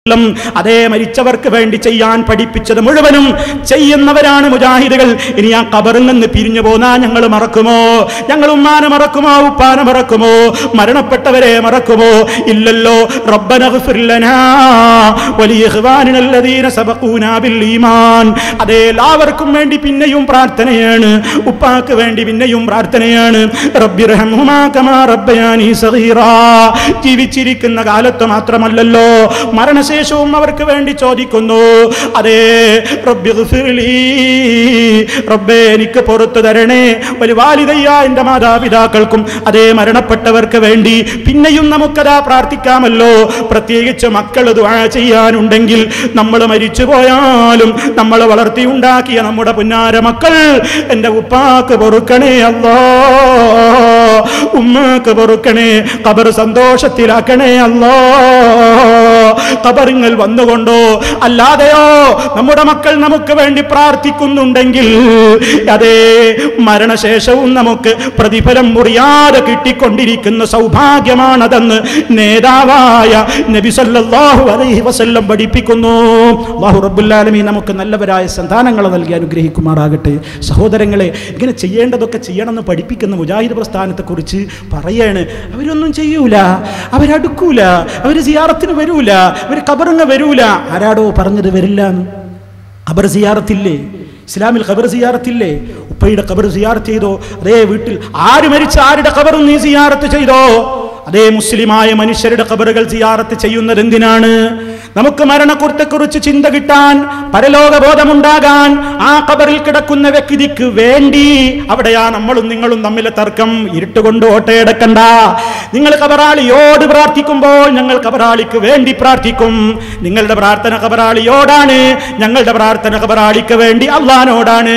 ും അതേ മരിച്ചവർക്ക് വേണ്ടി ചെയ്യാൻ പഠിപ്പിച്ചത് മുഴുവനും ചെയ്യുന്നവരാണ് മുജാഹിദുകൾ ഇനി ആ കബറിൽ നിന്ന് പിരിഞ്ഞു പോന്നാ ഞങ്ങൾ മറക്കുമോ ഞങ്ങൾ ഉമ്മാനെ മറക്കുമോ ഉപ്പാനെ മറക്കുമോ മരണപ്പെട്ടവരെ മറക്കുമോ ഇല്ലല്ലോ റബ്ബന ഗ്ഫിർ ലനാ വലിയിഖ്വാനിന അല്ലദീന സബഖൂനാ ബിൽ ഈമാൻ അതേ എല്ലാവർക്കും വേണ്ടി പിന്നെയും പ്രാർത്ഥനയാണ് ഉപ്പാക്ക് വേണ്ടി പിന്നെയും പ്രാർത്ഥനയാണ് റബ്ബിർഹംഹുമാ കമാ റബ്ബയാനി സഗീറാ ജീവിച്ചിരിക്കുന്ന കാലത്ത് മാത്രമല്ലല്ലോ മരണശേഷവും അവർക്ക് വേണ്ടി ചോദിക്കുന്നു അതേ റബ്ബി ഗ്ഫിർലി. റബ്ബേ എനിക്ക് പുറത്തു തരണേ ഒരു വാലിതയ്യ എൻ്റെ മാതാപിതാക്കൾക്കും അതേ മരണപ്പെട്ടവർക്ക് വേണ്ടി പിന്നെയും നമുക്കതാ പ്രാർത്ഥിക്കാമല്ലോ പ്രത്യേകിച്ച് മക്കൾ ദുആ ചെയ്യാനുണ്ടെങ്കിൽ നമ്മൾ മരിച്ചു പോയാലും നമ്മൾ വളർത്തിയുണ്ടാക്കിയ നമ്മുടെ പുന്നാര മക്കൾ എൻ്റെ ഉപ്പാക്ക് പൊറുക്കണേ അല്ലോ ഉമ്മാക്ക് പൊറുക്കണേ കബർ സന്തോഷത്തിലാക്കണേ അല്ലോ കബറിങ്ങൾ വന്നുകൊണ്ടോ അല്ലാതെയോ നമ്മുടെ മക്കൾ നമുക്ക് വേണ്ടി പ്രാർത്ഥിക്കുന്നുണ്ടെങ്കിൽ അതേ മരണശേഷവും നമുക്ക് പ്രതിഫലം മുറിയാതെ കിട്ടിക്കൊണ്ടിരിക്കുന്ന സൗഭാഗ്യമാണതെന്ന് നേതാവായ നബി സല്ലല്ലാഹു അലൈഹി വസല്ലം പഠിപ്പിക്കുന്നു അല്ലാഹു റബ്ബുൽ ആലമീൻ നമുക്ക് നല്ലവരായ സന്താനങ്ങളെ നൽകി അനുഗ്രഹിക്കുമാറാകട്ടെ സഹോദരങ്ങളെ ഇങ്ങനെ ചെയ്യേണ്ടതൊക്കെ ചെയ്യണമെന്ന് പഠിപ്പിക്കുന്ന മുജാഹിദ് പ്രസ്ഥാനത്തെക്കുറിച്ച് പറയാണ് അവരൊന്നും ചെയ്യൂല അവരടുക്കൂല അവർ സിയാറത്തിന് വരൂല അവർ കബറിങ്ങ വരൂല ആരാടോ പറഞ്ഞത് വരില്ല ഖബർ സിയാറത്തില്ലേ ഇസ്ലാമിൽ ഖബർ സിയാറത്തില്ലേ ഉപ്പയുടെ ഖബർ സിയാറത്ത് ചെയ്തോ അതേ വീട്ടിൽ ആര് മരിച്ച ആരുടെ ഖബറും നീ സിയാറത്ത് ചെയ്തോ അതേ മുസ്ലിമായ മനുഷ്യരുടെ ഖബറുകൾ സിയാറത്ത് ചെയ്യുന്നത് എന്തിനാണ് നമുക്ക് മരണക്കുറിച്ചെക്കുറിച്ച് ചിന്ത കിട്ടാൻ പരലോക ബോധമുണ്ടാകാൻ ആ ഖബറിൽ കിടക്കുന്ന വ്യക്തിക്ക് വേണ്ടി അവിടെയാ നമ്മളും നിങ്ങളും തമ്മിലെ തർക്കം ഇരുട്ടുകൊണ്ട് ഓട്ടയടക്കണ്ട നിങ്ങൾ കബറാളിയോട് പ്രാർത്ഥിക്കുമ്പോൾ ഞങ്ങൾ കബറാളിക്ക് വേണ്ടി പ്രാർത്ഥിക്കും നിങ്ങളുടെ പ്രാർത്ഥന കബറാളിയോടാണ് ഞങ്ങളുടെ പ്രാർത്ഥന കബറാളിക്ക് വേണ്ടി അള്ളഹാനോടാണ്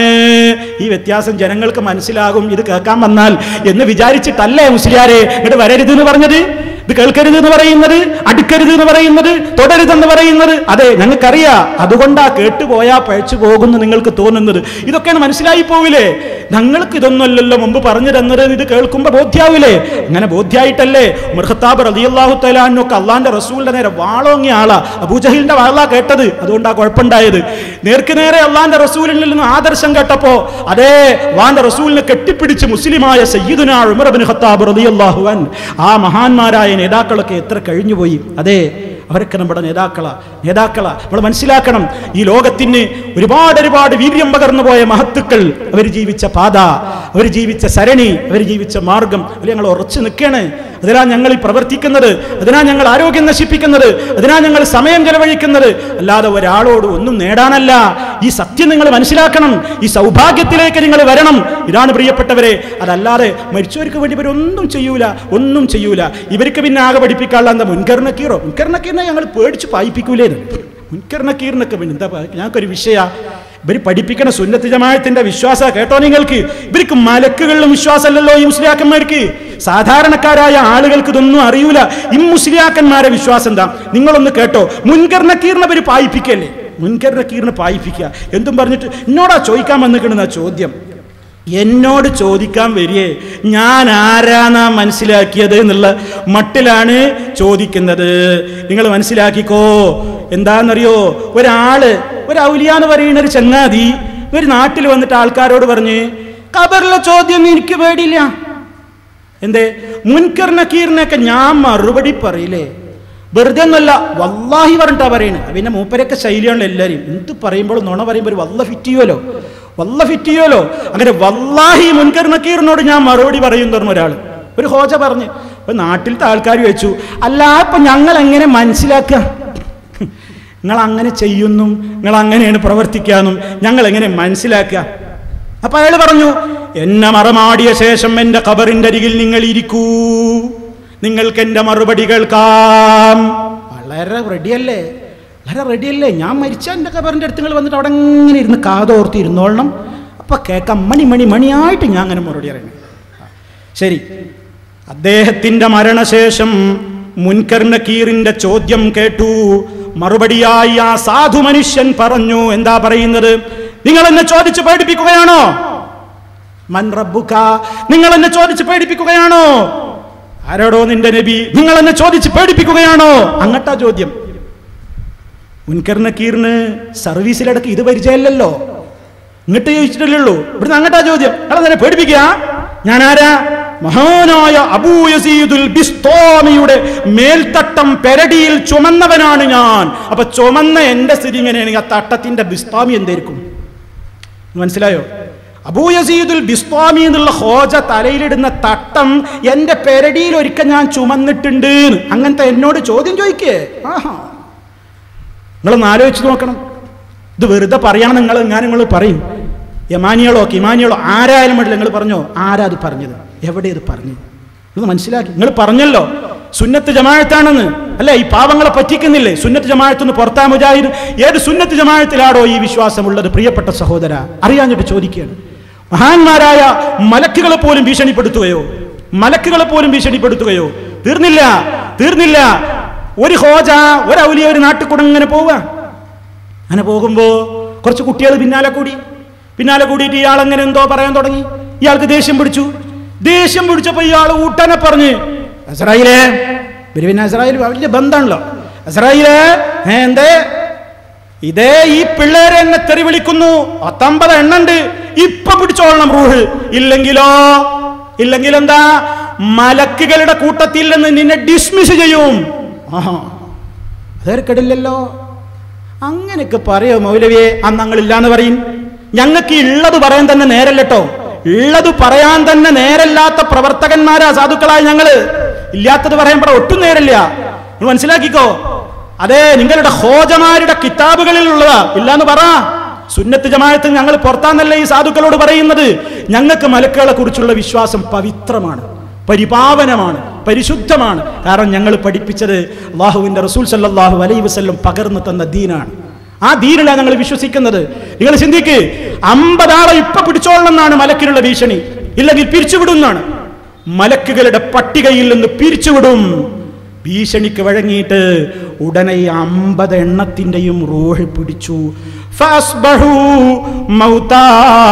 ഈ വ്യത്യാസം ജനങ്ങൾക്ക് മനസ്സിലാകും ഇത് കേൾക്കാൻ വന്നാൽ എന്ന് വിചാരിച്ചിട്ടല്ലേ മുസ്ലിയാരെ ഇങ്ങോട്ട് വരരുത് എന്ന് പറഞ്ഞത് ഇത് കേൾക്കരുത് എന്ന് പറയുന്നത് അടുക്കരുത് എന്ന് പറയുന്നത് തുടരുതെന്ന് പറയുന്നത് അതെ ഞങ്ങൾക്കറിയാം അതുകൊണ്ടാ കേട്ടുപോയാ പഴച്ചു പോകുന്നു നിങ്ങൾക്ക് തോന്നുന്നത് ഇതൊക്കെയാണ് മനസ്സിലായി പോവില്ലേ ഞങ്ങൾക്ക് ഇതൊന്നുമല്ലല്ലോ മുമ്പ് പറഞ്ഞു തന്നത് ഇത് കേൾക്കുമ്പോൾ ബോധ്യാവില്ലേ അങ്ങനെ ബോധ്യായിട്ടല്ലേ മൃഹത്താബ് റളിയല്ലാഹു തലാനൊക്കെ അള്ളാന്റെ റസൂലിന്റെ നേരെ വാളോങ്ങിയ ആളാ അബൂജഹിലിന്റെ വാളാ കേട്ടത് അതുകൊണ്ടാ കുഴപ്പമുണ്ടായത് നേർക്ക് നേരെ അള്ളാന്റെ റസൂലിൽ നിന്ന് ആദർശം കേട്ടപ്പോ അതേ അള്ളാന്റെ റസൂലിനെ കെട്ടിപ്പിടിച്ച് മുസ്ലിമായ സയ്യിദുന ഉമർ ബിൻ ഖത്താബ് റളിയല്ലാഹു അൻ ആ മഹാന്മാരായ നേതാക്കളൊക്കെ എത്ര കഴിഞ്ഞുപോയി അതെ അവരൊക്കെ നമ്മുടെ നേതാക്കളാ നേതാക്കളാ നമ്മൾ മനസ്സിലാക്കണം ഈ ലോകത്തിന് ഒരുപാട് ഒരുപാട് വീര്യം പകർന്നു പോയ മഹത്തുക്കൾ അവർ ജീവിച്ച പാത അവർ ജീവിച്ച സരണി അവർ ജീവിച്ച മാർഗം അതിൽ ഞങ്ങൾ ഉറച്ചു നിൽക്കുകയാണ് അതിനാ ഞങ്ങൾ ഈ പ്രവർത്തിക്കുന്നത് അതിനാ ഞങ്ങൾ ആരോഗ്യം നശിപ്പിക്കുന്നത് അതിനാ ഞങ്ങൾ സമയം ചെലവഴിക്കുന്നത് അല്ലാതെ ഒരാളോട് ഒന്നും നേടാനല്ല ഈ സത്യം നിങ്ങൾ മനസ്സിലാക്കണം ഈ സൗഭാഗ്യത്തിലേക്ക് നിങ്ങൾ വരണം ഇതാണ് പ്രിയപ്പെട്ടവരെ അതല്ലാതെ മരിച്ചവർക്ക് വേണ്ടി ഇവരൊന്നും ചെയ്യൂല ഒന്നും ചെയ്യൂല ഇവർക്ക് പിന്നെ ആകെ പഠിപ്പിക്കാനുള്ള എന്താ മുൻകർണക്കീറോ മുൻകർണക്കീറിനെ ഞങ്ങൾ പേടിച്ച് പായിപ്പിക്കൂലേന്ന് മുൻകർണക്കീറിനൊക്കെ പിന്നെ എന്താ പ- ഞങ്ങൾക്കൊരു വിഷയ ഇവർ പഠിപ്പിക്കണ സുന്നത്ത് ജമായത്തിന്റെ വിശ്വാസ കേട്ടോ നിങ്ങൾക്ക് ഇവർക്ക് മലക്കുകളിലും വിശ്വാസമല്ലല്ലോ ഈ മുസ്ലിയാക്കന്മാർക്ക് സാധാരണക്കാരായ ആളുകൾക്ക് ഇതൊന്നും അറിയൂല ഈ മുസ്ലിയാക്കന്മാരെ വിശ്വാസം എന്താ നിങ്ങളൊന്ന് കേട്ടോ മുൻകർണക്കീറിനെ ഇവർ പായിപ്പിക്കല്ലേ മുൻകർണക്കീറിനെ പായിപ്പിക്കുക എന്തും പറഞ്ഞിട്ട് എന്നോടാ ചോദിക്കാൻ വന്നിക്കണെന്ന ചോദ്യം എന്നോട് ചോദിക്കാൻ വരികയെ ഞാൻ ആരാന്നാ മനസ്സിലാക്കിയത് എന്നുള്ള മട്ടിലാണ് ചോദിക്കുന്നത് നിങ്ങൾ മനസ്സിലാക്കിക്കോ എന്താണെന്നറിയോ ഒരാള് ഒരു ഔലിയാന്ന് പറയുന്ന ഒരു ചങ്ങാതി ഒരു നാട്ടിൽ വന്നിട്ട് ആൾക്കാരോട് പറഞ്ഞ് കബറിലെ ചോദ്യം എനിക്ക് പേടിയില്ല എന്തേ മുൻകർ നക്കീറിനൊക്കെ ഞാൻ മറുപടി പറയില്ലേ വെറുതെ ഒന്നല്ല വല്ലാഹി പറഞ്ഞിട്ടാ പറയുന്നത് പിന്നെ മൂപ്പരൊക്കെ ശൈലിയാണല്ലോ എല്ലാവരും എന്ത് പറയുമ്പോൾ നുണ പറയുമ്പോൾ ഒരു വല്ല ഫിറ്റ് ചെയ്യുമല്ലോ വല്ല ഫിറ്റ് ചെയ്യുമല്ലോ അങ്ങനെ വല്ലാഹി മുൻകർ നക്കീറിനോട് ഞാൻ മറുപടി പറയും എന്ന് പറഞ്ഞ ഒരാൾ ഒരു ഹോജ പറഞ്ഞ് അപ്പൊ നാട്ടിലത്തെ ആൾക്കാർ വെച്ചു അല്ല ഇപ്പൊ ഞങ്ങൾ എങ്ങനെ മനസ്സിലാക്കുക നിങ്ങൾ അങ്ങനെ ചെയ്യുന്നു നിങ്ങൾ അങ്ങനെയാണ് പ്രവർത്തിക്കാന്നും ഞങ്ങൾ എങ്ങനെ മനസ്സിലാക്കുക അപ്പൊ അയാൾ പറഞ്ഞു എന്നെ മറമാടിയ ശേഷം എന്റെ ഖബറിന്റെ അരികിൽ നിങ്ങൾ ഇരിക്കൂ നിങ്ങൾക്ക് എന്റെ മറുപടി കേൾക്കാം വളരെ റെഡിയല്ലേ വളരെ റെഡിയല്ലേ ഞാൻ മരിച്ച എന്റെ ഖബറിന്റെ അടുത്ത് നിങ്ങൾ വന്നിട്ട് അവിടെ ഇങ്ങനെ ഇരുന്ന് കാതോർത്ത് ഇരുന്നോളണം അപ്പൊ കേൾക്കാം മണി മണി മണിയായിട്ട് ഞാൻ അങ്ങനെ മറുപടി അറിയണം ശരി അദ്ദേഹത്തിന്റെ മരണശേഷം മുൻകർ നക്കീറിന്റെ ചോദ്യം കേട്ടു മറുപടിയായി ആ സാധു മനുഷ്യൻ പറഞ്ഞു എന്താ പറയുന്നത് നിങ്ങൾ എന്നെ ചോദിച്ച് പേടിപ്പിക്കുകയാണോ മൻ റബ്ബുക നിങ്ങൾ എന്നെ ചോദിച്ച് പേടിപ്പിക്കുകയാണോ ആരോടോ നിന്റെ നബി നിങ്ങൾ എന്നെ ചോദിച്ച് പേടിപ്പിക്കുകയാണോ അങ്ങട്ടാ ചോദ്യം മുൻകർ നക്കീറിന് സർവീസിലടക്കം ഇത് പരിചയമില്ലല്ലോ ഇങ്ങോട്ട് ചോദിച്ചിട്ടില്ലല്ലോ ഇവിടുന്ന് അങ്ങോട്ടാ ചോദ്യം അയാളെ തന്നെ പേടിപ്പിക്കുക ഞാൻ ആരാ മഹാനായ അബൂ യസീദുൽ ബിസ്തോമിയുടെ മേൽത്തട്ടം പെരടിയിൽ ചുമന്നവനാണ് ഞാൻ അപ്പൊ ചുമന്ന എന്റെ സ്ഥിതി ഇങ്ങനെയാണെങ്കിൽ ആ തട്ടത്തിന്റെ ബിസ്താമി എന്തായിരിക്കും മനസ്സിലായോ അബൂ യസീദുൽ ബിസ്വാമി എന്നുള്ള ഹോജ തലയിലിടുന്ന തട്ടം എന്റെ പെരടിയിൽ ഒരിക്കൽ ഞാൻ ചുമന്നിട്ടുണ്ട് ന്ന്. അങ്ങനത്തെ എന്നോട് ചോദ്യം ചോദിക്കേ ആഹാ നിങ്ങളൊന്ന് ആലോചിച്ച് നോക്കണം ഇത് വെറുതെ പറയണം നിങ്ങൾ ഞാൻ നിങ്ങൾ പറയും യമാനികളോ കിമാനികളോ ആരായാലും വേണ്ടില്ല നിങ്ങൾ പറഞ്ഞോ ആരാ അത് പറഞ്ഞത് എവിടെ ഇത് പറഞ്ഞത് ഇത് മനസ്സിലാക്കി നിങ്ങൾ പറഞ്ഞല്ലോ സുന്നത്ത് ജമാഴത്താണെന്ന് അല്ലേ ഈ പാവങ്ങളെ പറ്റിക്കുന്നില്ലേ സുന്നത്ത് ജമാഴത്തുനിന്ന് പുറത്താ മുജാഹിദ് ഏത് സുന്നത്ത് ജമാഴത്തിലാണോ ഈ വിശ്വാസമുള്ളത് പ്രിയപ്പെട്ട സഹോദര അറിയാഞ്ഞിട്ട് ചോദിക്കുകയാണ് മഹാന്മാരായ മലക്കുകളെ പോലും ഭീഷണിപ്പെടുത്തുകയോ മലക്കുകളെ പോലും ഭീഷണിപ്പെടുത്തുകയോ തീർന്നില്ല തീർന്നില്ല ഒരു ഹോജ ഒരു ഔലിയ ഒരു നാട്ടിൽ കൂടെ ഇങ്ങനെ പോവുക അങ്ങനെ പോകുമ്പോ കുറച്ച് കുട്ടികൾ പിന്നാലെ കൂടി പിന്നാലെ കൂടിയിട്ട് ഇയാൾ അങ്ങനെ എന്തോ പറയാൻ തുടങ്ങി ഇയാൾക്ക് ദേഷ്യം പിടിച്ചു ദേഷ്യം പിടിച്ചപ്പോ ഇയാൾ ഊട്ടനെ പറഞ്ഞ് അസറായിലേ ഇവര് പിന്നെ അസറായിൽ വലിയ ബന്ധമാണല്ലോ അസറായിലേ ഏ എന്തേ ഇതേ ഈ പിള്ളേരെ എന്നെ തെറി വിളിക്കുന്നു പത്തൊമ്പത് എണ്ണുണ്ട് ഇപ്പൊ പിടിച്ചോളണം റൂഹ് ഇല്ലെങ്കിലോ ഇല്ലെങ്കിൽ എന്താ മലക്കുകളുടെ കൂട്ടത്തിൽ നിന്ന് നിന്നെ ഡിസ്മിസ് ചെയ്യും ആഹാ അതേർക്കിടില്ലല്ലോ അങ്ങനെയൊക്കെ പറയോ മൗലവിയെ അന്ന് ഞങ്ങളില്ലാന്ന് പറയും ഞങ്ങൾക്ക് ഉള്ളത് പറയാൻ തന്നെ നേരല്ലട്ടോ ഉള്ളത് പറയാൻ തന്നെ നേരല്ലാത്ത പ്രവർത്തകന്മാരാ സാധുക്കളായ ഞങ്ങള് ഇല്ലാത്തത് പറയാൻ പറ ഒട്ടും നേരല്ല നിങ്ങൾ മനസ്സിലാക്കിക്കോ അതെ നിങ്ങളുടെ ഹോജമാരുടെ കിതാബുകളിലുള്ളതാ ഇല്ലാന്ന് പറ സുന്നത്ത് ജമായത്ത് ഞങ്ങൾ പുറത്താന്നല്ലേ ഈ സാധുക്കളോട് പറയുന്നത് ഞങ്ങൾക്ക് മലക്കുകളെ കുറിച്ചുള്ള വിശ്വാസം പവിത്രമാണ് പരിപാവനമാണ് പരിശുദ്ധമാണ് കാരണം ഞങ്ങൾ പഠിപ്പിച്ചത് അള്ളാഹുവിന്റെ റസൂൽ സല്ലല്ലാഹു അലൈഹി വസല്ലം പകർന്നു തന്ന ദീനാണ് ആ ദീനിലാണ് ഞങ്ങൾ വിശ്വസിക്കുന്നത് നിങ്ങൾ ചിന്തിക്ക് അമ്പതാളെ ഇപ്പൊ പിടിച്ചോളണമെന്നാണ് മലക്കിനുള്ള ഭീഷണി ഇല്ലെങ്കിൽ പിരിച്ചുവിടുന്നാണ് മലക്കുകളുടെ പട്ടികയിൽ നിന്ന് പിരിച്ചുവിടും ഭീഷണിക്ക് വഴങ്ങിയിട്ട് ഉടനെ ഈ അമ്പത് എണ്ണത്തിന്റെയും റൂഹ് പിടിച്ചു ഫാസ്ബഹു മൗതാ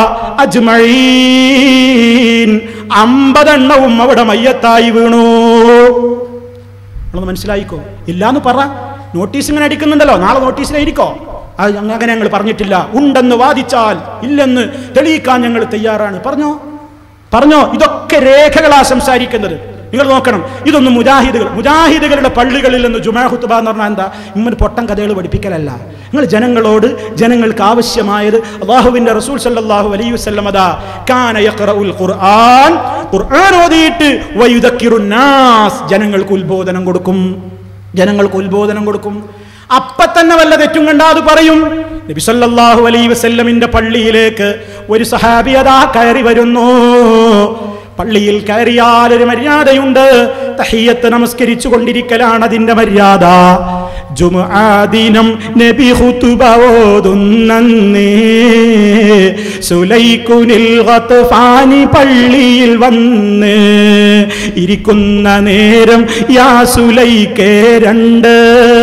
അജ്മഈൻ അമ്പതെണ്ണവും അവിടെ മയ്യത്തായി വീണു നമ്മളൊന്ന് മനസ്സിലായിക്കോ ഇല്ലാന്ന് പറ നോട്ടീസ് ഇങ്ങനെ അടിക്കുന്നുണ്ടല്ലോ നാളെ നോട്ടീസിലായിരിക്കോ അത് ഞങ്ങ- അങ്ങനെ ഞങ്ങൾ പറഞ്ഞിട്ടില്ല ഉണ്ടെന്ന് വാദിച്ചാൽ ഇല്ലെന്ന് തെളിയിക്കാൻ ഞങ്ങൾ തയ്യാറാണ് പറഞ്ഞോ പറഞ്ഞോ ഇതൊക്കെ രേഖകളാ സംസാരിക്കുന്നത് നിങ്ങൾ നോക്കണം ഇതൊന്നും മുജാഹിദുകൾ മുജാഹിദുകളുടെ പള്ളികളിൽ നിന്ന് ജുമാ ഹുത്തുബ എന്ന് പറഞ്ഞാൽ എന്താ ഇമ്മൻ പൊട്ടൻ കഥകൾ പഠിപ്പിക്കലല്ല നിങ്ങൾ ജനങ്ങളോട് ജനങ്ങൾക്ക് ആവശ്യമായത് അള്ളാഹുവിന്റെ റസൂൽ സല്ലല്ലാഹു അലൈഹി വസല്ലം അതാ കാന യഖറഉൽ ഖുർആൻ ഖുർആൻ ഓതിയിട്ട് വയുദക്കിറുൻ നാസ് ജനങ്ങൾക്ക് ഉത്ബോധനം കൊടുക്കും ജനങ്ങൾക്ക് ഉത്ബോധനം കൊടുക്കും അപ്പൊ തന്നെ വല്ല തെറ്റും കണ്ടാ അത് പറയും നബി സല്ലല്ലാഹു അലൈഹി വസല്ലമിന്റെ പള്ളിയിലേക്ക് ഒരു സഹാബി അതാ കയറി വരുന്നു പള്ളിയിൽ കയറിയാൽ ഒരു മര്യാദയുണ്ട് തഹിയത്ത് നമസ്കരിച്ചു കൊണ്ടിരിക്കലാണ് അതിന്റെ മര്യാദ ജുമുആ ദിനം നബി ഖുതുബ ഓതുന്നന്നേ സുലൈക്കുനിൽ ഗത്ഫാനി പള്ളിയിൽ വന്ന് ഇരിക്കുന്ന നേരം യാ സുലൈക്കേ രണ്ട്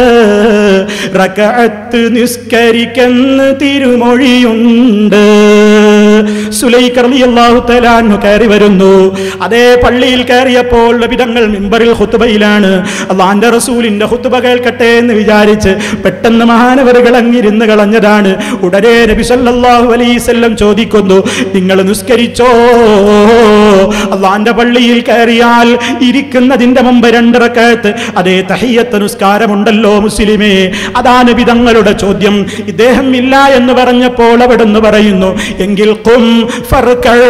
റകഅത്ത് നിസ്കരിക്കുന്ന തിരുമൊഴിയുണ്ട് സുലൈക്ക് റളിയല്ലാഹു തആല അൻഹു കയറി വരുന്നു അതേ പള്ളിയിൽ കയറിയപ്പോൾ ലഭിതങ്ങൾ മിമ്പറിൽ ഖുത്ബയിലാണ് അള്ളാന്റെ റസൂലിന്റെ ഖുത്ബ കേൾക്കട്ടെ എന്ന് വിചാരിച്ച് പെട്ടെന്ന് മഹാനവറുകൾ അങ്ങിരുന്ന് കളഞ്ഞതാണ് ഉടനെ നബി സല്ലല്ലാഹു അലൈഹി വസല്ലം ചോദിക്കുന്നു നിങ്ങൾ നിസ്കരിച്ചോ അള്ളാന്റെ പള്ളിയിൽ കയറിയാൽ ഇരിക്കുന്നതിന്റെ മുമ്പ് രണ്ടിറക്കത്ത് അതേ തഹിയത്ത് നിസ്കാരമുണ്ടല്ലോ മുസ്ലിമേ അതാണ് വിധങ്ങളുടെ ചോദ്യം ഇദ്ദേഹം ഇല്ല എന്ന് പറഞ്ഞപ്പോൾ അവിടുന്ന് പറയുന്നു എങ്കിൽ കും ഫർക്കൽ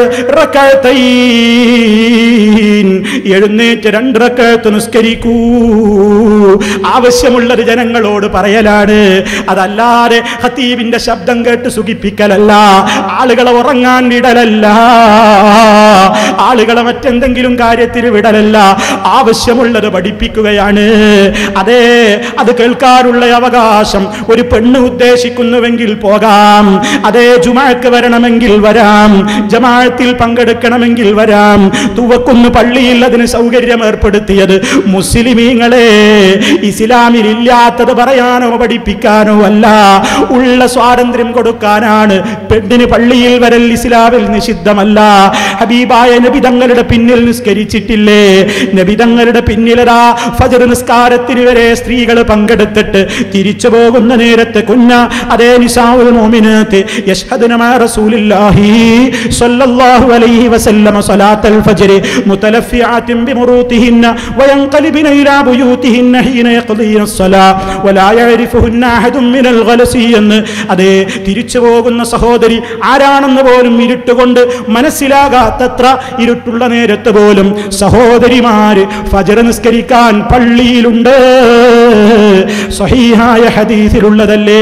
റകഅത്തൈൻ. എഴുന്നേറ്റ് രണ്ടിറക്കത്ത് നിസ്കരിക്കൂ ആവശ്യമുള്ളത് ജനങ്ങളോട് പറയലാണ് അതല്ലാതെ ഹത്തീബിന്റെ ശബ്ദം കേട്ട് സുഖിപ്പിക്കലല്ല ആളുകളെ ഉറങ്ങാൻ വിടലല്ല ആളുകളെ മറ്റെന്തെങ്കിലും കാര്യത്തിൽ വിടലല്ല ആവശ്യമുള്ളത് പഠിപ്പിക്കുകയാണ് അതെ അത് കേൾക്കാനുള്ള അവകാശം ഒരു പെണ്ണ് ഉദ്ദേശിക്കുന്നുവെങ്കിൽ പോകാം അതേ ജുമാക്ക് വരണമെങ്കിൽ വരാം ജമാഅത്തിൽ പങ്കെടുക്കണമെങ്കിൽ വരാം തുവക്കുന്ന് പള്ളിയിൽ അതിന് സൗകര്യം ഏർപ്പെടുത്തിയത് മുസ്ലിമീങ്ങളെ ഇസ്ലാമിൽ ഇല്ലാത്തത് പറയാനോ പഠിപ്പിക്കാനോ അല്ല ഉള്ള സ്വാതന്ത്ര്യം കൊടുക്കാനാണ് പെണ്ണിന് പള്ളിയിൽ വരൽ ഇസ്ലാമിൽ നിഷിദ്ധമല്ല ഹബീബായ നബിതങ്ങളുടെ പിന്നിൽ നിസ്കരിച്ചിട്ടില്ലേ നബിതങ്ങളുടെ പിന്നിലതാ ഫജർ നിസ്കാരത്തിന് വരെ സ്ത്രീകൾ പങ്കെടുത്തിട്ട് തിരിച്ചു പോകുന്ന നേരത്തെ കുഞ്ഞ അതേ നിസാവുൽ മോമിനത്ത് യഷ്ഹദുനമാ റസൂലില്ലാഹി സ്വല്ലല്ലാഹു അലൈഹി വസല്ലമ സ്വലാത്തൽ ഫജ്ർ മുതലഫിയാത്തിൻ ബിമുറൂതിഹിന്ന വയൻഖലിബിന ഇലാ ബുയൂതിഹിന്ന ഹീന യഖ്ദീന الصലാ വലാ യഅരിഫുഹുന്ന അഹദും മിനൽ ഗലസി എന്ന് അതേ തിരിച്ചു പോകുന്ന സഹോദരി ആരാണെന്ന് പോലും ഇരുട്ടുകൊണ്ട് മനസ്സിലാകാത്തത്ര ഇരുട്ടുള്ള നേരത്ത് പോലും സഹോദരിമാര് ഫജർ നിസ്കരിക്കാൻ പള്ളിയിലുണ്ട് സ്വഹീഹായ ഹദീസിലുള്ളതല്ലേ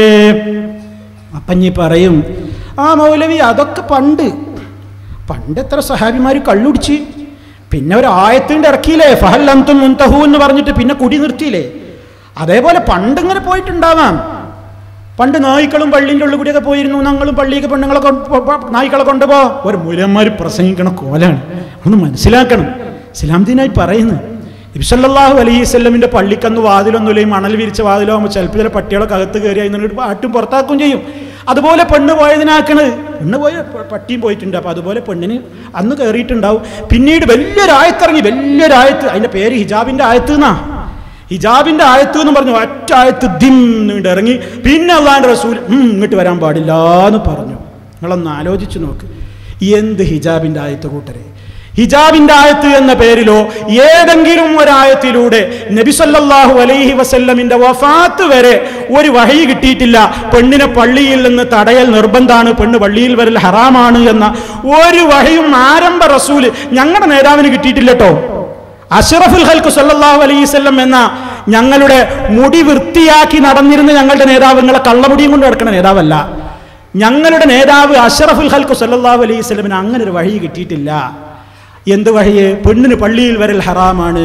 അപ്പഞ്ഞി പറയും ആ മൗലവി അതൊക്കെ പണ്ട് പണ്ട് എത്ര സഹാബിമാർ കള്ളുടിച്ച് പിന്നെ ഒരു ആയത്തിൻ്റെ ഇറക്കിയില്ലേ ഫഹൽ അന്തും മുന്തഹു എന്ന് പറഞ്ഞിട്ട് പിന്നെ കുടി നിർത്തിയില്ലേ അതേപോലെ പണ്ട് ഇങ്ങനെ പോയിട്ടുണ്ടാവാം പണ്ട് നായ്ക്കളും പള്ളിൻ്റെ ഉള്ളിൽ കൂടിയൊക്കെ പോയിരുന്നു ഞങ്ങളും പള്ളിയൊക്കെ പെണ്ണുങ്ങളെ കൊണ്ട് പോ- പോ- നായ്ക്കളെ കൊണ്ടുപോ ഒരു മൂലന്മാർ പ്രസംഗിക്കണ കോലാണ് ഒന്ന് മനസ്സിലാക്കണം ഇസ്ലാം ദീനായി പറയുന്നു ഇബ്സല്ലാഹു അലൈഹിസ്ലമിന്റെ പള്ളിക്കന്ന് വാതിലൊന്നുമില്ല ഈ മണൽ വിരിച്ച വാതിലാകുമ്പോൾ ചിലപ്പോൾ ചില പട്ടികളൊക്കെ അകത്ത് കയറി അതിനൊരു പാട്ടും പുറത്താക്കുകയും ചെയ്യും അതുപോലെ പെണ്ണ് പോയതിനാക്കണത് പെണ്ണ് പോയ പ- പട്ടിയും പോയിട്ടുണ്ട് അപ്പോൾ അതുപോലെ പെണ്ണിന് അന്ന് കയറിയിട്ടുണ്ടാവും പിന്നീട് വലിയൊരു ആയത്തിറങ്ങി വലിയൊരു ആയത്ത് അതിൻ്റെ പേര് ഹിജാബിൻ്റെ ആയത്ത് എന്നാ ഹിജാബിന്റെ ആയത്ത് എന്ന് പറഞ്ഞു ഒറ്റ ആയത്ത് ദിം എന്നിങ്ങോട്ട് ഇറങ്ങി പിന്നെ അള്ളാന്റെ റസൂൽ ഉം, ഇങ്ങോട്ട് വരാൻ പാടില്ല എന്ന് പറഞ്ഞു നിങ്ങളൊന്ന് ആലോചിച്ച് നോക്ക് എന്ത് ഹിജാബിന്റെ ആയത്ത് കൂട്ടരെ ഹിജാബിന്റെ ആയത്ത് എന്ന പേരിലോ ഏതെങ്കിലും ഒരായത്തിലൂടെ നബിസല്ലാഹു അലൈഹി വസല്ലമിന്റെ വഫാത്ത് വരെ ഒരു വഹി കിട്ടിയിട്ടില്ല പെണ്ണിനെ പള്ളിയിൽ നിന്ന് തടയൽ നിർബന്ധമാണ് പെണ്ണ് പള്ളിയിൽ വരൽ ഹറാമാണ് എന്ന ഒരു വഹിയും ആരംഭ റസൂല് ഞങ്ങളുടെ നേതാവിന് കിട്ടിയിട്ടില്ല കേട്ടോ അഷറഫുൽ ഹൽക്ക് സല്ലല്ലാഹു അലൈഹി വസല്ലം എന്ന ഞങ്ങളുടെ മുടി വൃത്തിയാക്കി നടന്നിരുന്ന ഞങ്ങളുടെ നേതാവ് നിങ്ങളെ കള്ളമുടിയും കൊണ്ട് നടക്കുന്ന നേതാവല്ല ഞങ്ങളുടെ നേതാവ് അഷറഫുൽ ഹൽക്ക് സല്ലല്ലാഹു അലൈഹി വസല്ലമിന് അങ്ങനെ ഒരു വഴി കിട്ടിയിട്ടില്ല എന്ത് വഴിയെ പെണ്ണിന് പള്ളിയിൽ വരൽ ഹറാമാണ്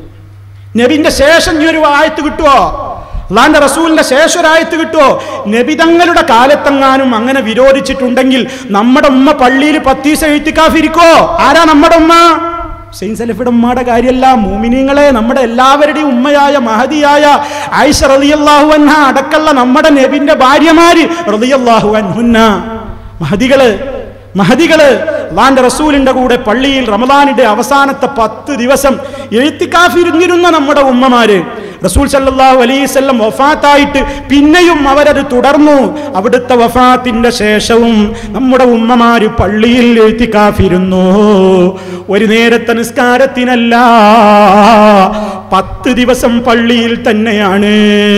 നബിന്റെ ശേഷം ഈ ഒരു ആയത്ത് കിട്ടുമോ അള്ളാന്റെ റസൂലിന്റെ ശേഷം ഒരു ആയത്ത് കിട്ടുമോ നബി തങ്ങളുടെ കാലത്തെങ്ങാനും അങ്ങനെ വിരോധിച്ചിട്ടുണ്ടെങ്കിൽ നമ്മുടെ ഉമ്മ പള്ളിയിൽ പത്തീസ എഴുത്തിക്കാഫിരിക്കോ ആരാ നമ്മുടെ ഉമ്മ സെയിൻ സലഫിയുടെ ഉമ്മയുടെ കാര്യമല്ല മൂമിനിങ്ങളെ നമ്മുടെ എല്ലാവരുടെയും ഉമ്മയായ മഹതിയായ ആയിഷ റളിയല്ലാഹു അൻഹ അടക്കള്ള നമ്മുടെ നബിന്റെ ഭാര്യമാര് റളിയല്ലാഹു അൻഹുന്ന മഹദികള് മഹദികള് അള്ളാന്റെ റസൂലിന്റെ കൂടെ പള്ളിയിൽ റമദാനിന്റെ അവസാനത്തെ പത്ത് ദിവസം എഴുത്തിക്കാഫിരുന്നിരുന്ന നമ്മുടെ ഉമ്മമാര് റസൂൽ സല്ലല്ലാഹു അലൈഹി വസല്ലം വഫാത്തായിട്ട് പിന്നെയും അവരത് തുടർന്നു അവിടുത്തെ വഫാത്തിന്റെ ശേഷവും നമ്മുടെ ഉമ്മമാര് പള്ളിയിൽ എഴുത്തിക്കാഫിരുന്നു ഒരു നേരത്തെ നിസ്കാരത്തിനല്ല പത്ത് ദിവസം പള്ളിയിൽ തന്നെയാണ്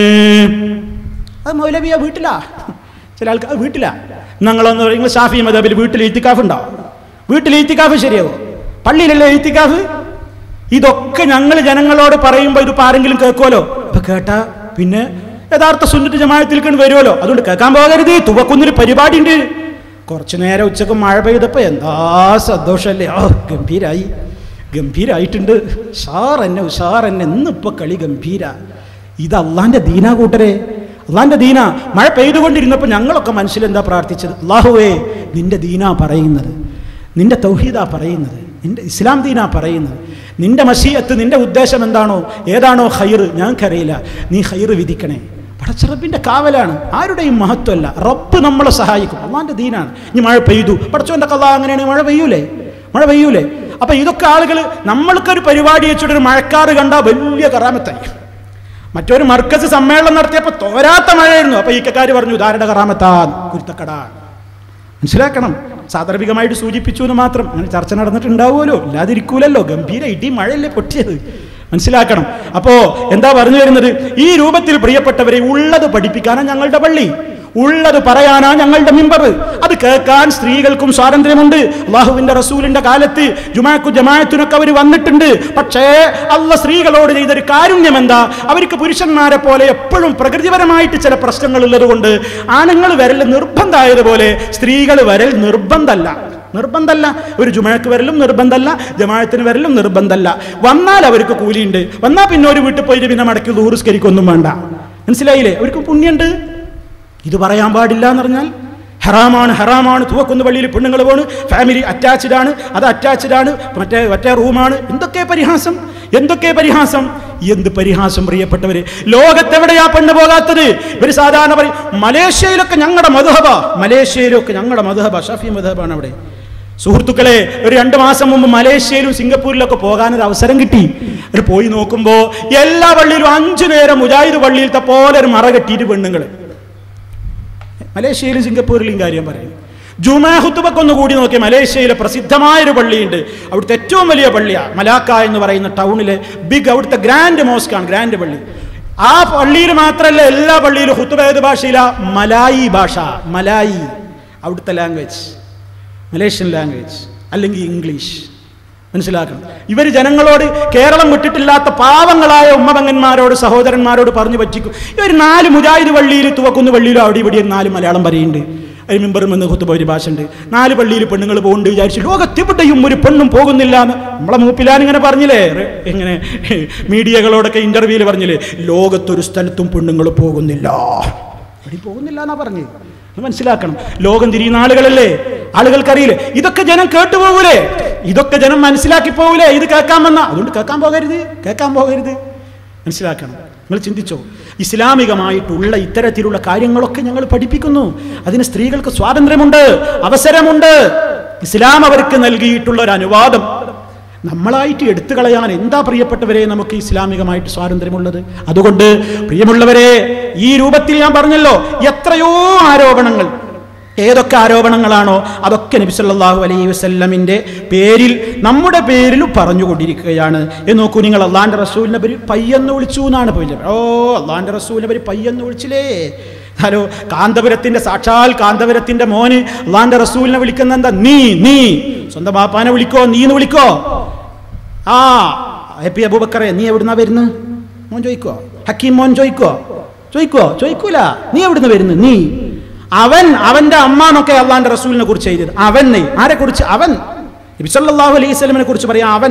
അത് മൗലവിയ വീട്ടിലാ ചില ആൾക്കാർ വീട്ടിലാ ഞങ്ങളൊന്ന് പറയും നിങ്ങൾ ഷാഫി മദബിൽ വീട്ടിൽ എഴുത്തിക്കാഫ് ഉണ്ടാവും വീട്ടിൽ എഴുത്തിക്കാഫ് ശരിയാവും പള്ളിയിലല്ലേ എഴുത്തിക്കാഫ് ഇതൊക്കെ ഞങ്ങൾ ജനങ്ങളോട് പറയുമ്പോൾ ഇത് ആരെങ്കിലും കേൾക്കുമല്ലോ അപ്പൊ കേട്ടാ പിന്നെ യഥാർത്ഥ സുന്നത്ത് ജമായത്തിൽക്ക് വരുമല്ലോ അതുകൊണ്ട് കേൾക്കാൻ പോകരുത് തുവക്കുന്നൊരു പരിപാടി ഉണ്ട് കുറച്ചു നേരം ഉച്ചക്ക് മഴ പെയ്തപ്പോ എന്താ സന്തോഷല്ലേ ആ ഗംഭീരായി ഗംഭീരായിട്ടുണ്ട് ഉഷാർ എന്നെ ഉഷാർ എന്നെ ഇന്നിപ്പോ കളി ഗംഭീര ഇത് അള്ളാന്റെ ദീന കൂട്ടരെ അള്ളാന്റെ ദീന മഴ പെയ്തുകൊണ്ടിരുന്നപ്പോൾ ഞങ്ങളൊക്കെ മനസ്സിൽ എന്താ പ്രാർത്ഥിച്ചത് അള്ളാഹുവേ നിന്റെ ദീന പറയുന്നത് നിന്റെ തൗഹീദ പറയുന്നത് നിന്റെ ഇസ്ലാം ദീന പറയുന്നത് നിന്റെ മഷീയത്ത് നിന്റെ ഉദ്ദേശം എന്താണോ ഏതാണോ ഹൈർ ഞങ്ങൾക്കറിയില്ല നീ ഹൈർ വിധിക്കണേ പടച്ചറബിന്റെ കാവലാണ് ആരുടെയും മഹത്വമല്ല റബ്ബ് നമ്മളെ സഹായിക്കും അള്ളാന്റെ ദീനാണ് ഇനി മഴ പെയ്തു പടച്ചോന്റെ കഥ അങ്ങനെയാണ് മഴ പെയ്യൂലേ മഴ പെയ്യൂലേ അപ്പൊ ഇതൊക്കെ ആളുകൾ നമ്മൾക്കൊരു പരിപാടി വെച്ചിട്ട് ഒരു മഴക്കാറ് കണ്ടാൽ വലിയ കറാമത്തായി മറ്റൊരു മർക്കസ് സമ്മേളനം നടത്തിയപ്പോൾ തോരാത്ത മഴയായിരുന്നു അപ്പൊ ഈക്കക്കാർ പറഞ്ഞു ധാരുടെ കറാമത്താ കുരുത്തക്കട മനസ്സിലാക്കണം സാദർഭികമായിട്ട് സൂചിപ്പിച്ചു എന്ന് മാത്രം അങ്ങനെ ചർച്ച നടന്നിട്ടുണ്ടാവുമല്ലോ ഇല്ലാതിരിക്കൂലല്ലോ ഗംഭീര ഇടി മഴയല്ലേ പൊട്ടിയത് മനസ്സിലാക്കണം അപ്പോ എന്താ പറഞ്ഞു വരുന്നത് ഈ രൂപത്തിൽ പ്രിയപ്പെട്ടവരെ ഉള്ളത് പഠിപ്പിക്കാനാണ് ഞങ്ങളുടെ പള്ളി ഉള്ളത് പറയാനാ ഞങ്ങളുടെ മിമ്പർ അത് കേൾക്കാൻ സ്ത്രീകൾക്കും സ്വാതന്ത്ര്യമുണ്ട് അള്ളാഹുവിന്റെ റസൂലിന്റെ കാലത്ത് ജുമാക്കു ജമാഅത്തിനൊക്കെ അവർ വന്നിട്ടുണ്ട് പക്ഷേ അല്ല സ്ത്രീകളോട് ചെയ്തൊരു കാരുണ്യം എന്താ അവർക്ക് പുരുഷന്മാരെ പോലെ എപ്പോഴും പ്രകൃതിപരമായിട്ട് ചില പ്രശ്നങ്ങൾ ഉള്ളത് കൊണ്ട് ആണുങ്ങൾ വരൽ നിർബന്ധമായതുപോലെ സ്ത്രീകൾ വരൽ നിർബന്ധമല്ല നിർബന്ധമല്ല ഒരു ജുമഴക്ക് വരലും നിർബന്ധമല്ല ജമാഅത്തിന് വരലും നിർബന്ധമല്ല വന്നാൽ അവർക്ക് കൂലിയുണ്ട് വന്നാൽ പിന്നെ ഒരു വീട്ടിൽ പോയിട്ട് പിന്നെ മടക്കി ദൂരസ്കരിക്കൊന്നും വേണ്ട മനസ്സിലായില്ലേ അവർക്ക് പുണ്യുണ്ട് ഇത് പറയാൻ പാടില്ല എന്ന് പറഞ്ഞാൽ ഹറാമാണ് ഹറാമാണ് തൂവക്കുന്ന് പള്ളിയിൽ പെണ്ണുങ്ങൾ പോണ് ഫാമിലി അറ്റാച്ച്ഡ് ആണ് അത് അറ്റാച്ച്ഡ് ആണ് മറ്റേ മറ്റേ റൂമാണ് എന്തൊക്കെ പരിഹാസം എന്തൊക്കെ പരിഹാസം എന്ത് പരിഹാസം പ്രിയപ്പെട്ടവര് ലോകത്തെവിടെയാ പെണ്ണ് പോകാത്തത് ഇവർ സാധാരണ പറയും മലേഷ്യയിലൊക്കെ ഞങ്ങളുടെ മധുഹബ മലേഷ്യയിലൊക്കെ ഞങ്ങളുടെ മധുഹബ ഷഫി മധുഹബാണ് അവിടെ സുഹൃത്തുക്കളെ ഒരു രണ്ട് മാസം മുമ്പ് മലേഷ്യയിലും സിംഗപ്പൂരിലൊക്കെ പോകാനൊരു അവസരം കിട്ടി ഒരു പോയി നോക്കുമ്പോൾ എല്ലാ പള്ളിയിലും അഞ്ചു നേരം മുജാഹിദ് പള്ളിയിലത്തെ പോലെ ഒരു മറ കെട്ടിയിട്ട് പെണ്ണുങ്ങൾ മലേഷ്യയിലും സിംഗപ്പൂരിലും കാര്യം പറയും ജുമാ ഹുത്തുബക്ക് ഒന്ന് കൂടി നോക്കിയ മലേഷ്യയിലെ പ്രസിദ്ധമായൊരു പള്ളിയുണ്ട് അവിടുത്തെ ഏറ്റവും വലിയ പള്ളിയാണ് മലാക്ക എന്ന് പറയുന്ന ടൗണിലെ ബിഗ് അവിടുത്തെ ഗ്രാൻഡ് മോസ്കാണ് ഗ്രാൻഡ് പള്ളി ആ പള്ളിയിൽ മാത്രമല്ല എല്ലാ പള്ളിയിലും ഹുത്തുബ ഏത് ഭാഷയില മലായി ഭാഷ മലായി അവിടുത്തെ ലാംഗ്വേജ് മലേഷ്യൻ ലാംഗ്വേജ് അല്ലെങ്കിൽ ഇംഗ്ലീഷ് മനസ്സിലാക്കണം ഇവർ ജനങ്ങളോട് കേരളം വിട്ടിട്ടില്ലാത്ത പാവങ്ങളായ ഉമ്മപങ്ങന്മാരോട് സഹോദരന്മാരോട് പറഞ്ഞു പറ്റിക്കും ഇവർ നാല് മുജാഹിദ് പള്ളിയിൽ തുവക്കുന്ന പള്ളിയിലും അവിടെ ഇവിടെ നാല് മലയാളം പറയുന്നുണ്ട് അതിന് മെമ്പറും എന്ന് കുത്തുബ ഒരു ഭാഷ ഉണ്ട് നാല് പള്ളിയിൽ പെണ്ണുങ്ങൾ പോകുന്നുണ്ട് വിചാരിച്ചു ലോകത്തെവിടെയും ഒരു പെണ്ണും പോകുന്നില്ല എന്ന് നമ്മളെ മൂപ്പിലാൻ ഇങ്ങനെ പറഞ്ഞില്ലേ റെ- ഇങ്ങനെ മീഡിയകളോടൊക്കെ ഇന്റർവ്യൂവിൽ പറഞ്ഞില്ലേ ലോകത്തൊരു സ്ഥലത്തും പെണ്ണുങ്ങൾ പോകുന്നില്ല എവിടെ പോകുന്നില്ല എന്നാ പറഞ്ഞു ഇത് മനസ്സിലാക്കണം ലോകം തിരിയുന്ന ആളുകളല്ലേ ആളുകൾക്കറിയില്ലേ ഇതൊക്കെ ജനം കേട്ടുപോകൂലേ ഇതൊക്കെ ജനം മനസ്സിലാക്കി പോകൂലേ ഇത് കേൾക്കാൻ വന്ന അതുകൊണ്ട് കേൾക്കാൻ പോകരുത് കേൾക്കാൻ പോകരുത് മനസ്സിലാക്കണം നിങ്ങൾ ചിന്തിച്ചോ ഇസ്ലാമികമായിട്ടുള്ള ഇത്തരത്തിലുള്ള കാര്യങ്ങളൊക്കെ ഞങ്ങൾ പഠിപ്പിക്കുന്നു അതിന് സ്ത്രീകൾക്ക് സ്വാതന്ത്ര്യമുണ്ട് അവസരമുണ്ട് ഇസ്ലാം അവർക്ക് നൽകിയിട്ടുള്ള ഒരു അനുവാദം നമ്മളായിട്ട് എടുത്തു കളയാൻ എന്താ പ്രിയപ്പെട്ടവരെ നമുക്ക് ഇസ്ലാമികമായിട്ട് സ്വാതന്ത്ര്യമുള്ളത് അതുകൊണ്ട് പ്രിയമുള്ളവരെ ഈ രൂപത്തിൽ ഞാൻ പറഞ്ഞല്ലോ എത്രയോ ആരോപണങ്ങൾ ഏതൊക്കെ ആരോപണങ്ങളാണോ അതൊക്കെ നബി സല്ലല്ലാഹു അലൈഹി വസല്ലമിന്റെ പേരിൽ നമ്മുടെ പേരിൽ പറഞ്ഞുകൊണ്ടിരിക്കുകയാണ് എന്ന് നോക്കൂ നിങ്ങൾ അള്ളാന്റെ റസൂലിനെ പേര് പയ്യെന്ന് വിളിച്ചു എന്നാണ് പോയില്ല ഓ അള്ളാന്റെ റസൂലിനെ പേര് പയ്യെന്ന് വിളിച്ചില്ലേ ഹലോ കാന്തപുരത്തിന്റെ സാക്ഷാൽ കാന്തപുരത്തിന്റെ മോന് അള്ളാന്റെ റസൂലിനെ വിളിക്കുന്ന എന്താ നീ നീ സ്വന്തം ബാപ്പാനെ വിളിക്കോ നീ എന്ന് വിളിക്കോ ആ എ പി അബൂബക്കറെ നീ എവിടുന്നാ വരുന്നത് മോൻ ചോദിക്കോ ഹക്കീം മോൻ ചോദിക്കോ ചോദിക്കോ ചോദിക്കൂല നീ എവിടുന്ന് വരുന്നു നീ അവൻ അവന്റെ അമ്മ എന്നൊക്കെ അള്ളാന്റെ റസൂലിനെ കുറിച്ച് എഴുതിയത് അവൻ നീ ആരെ കുറിച്ച് അവൻ നബി സല്ലല്ലാഹു അലൈഹി സ്വലമിനെ കുറിച്ച് പറയാം അവൻ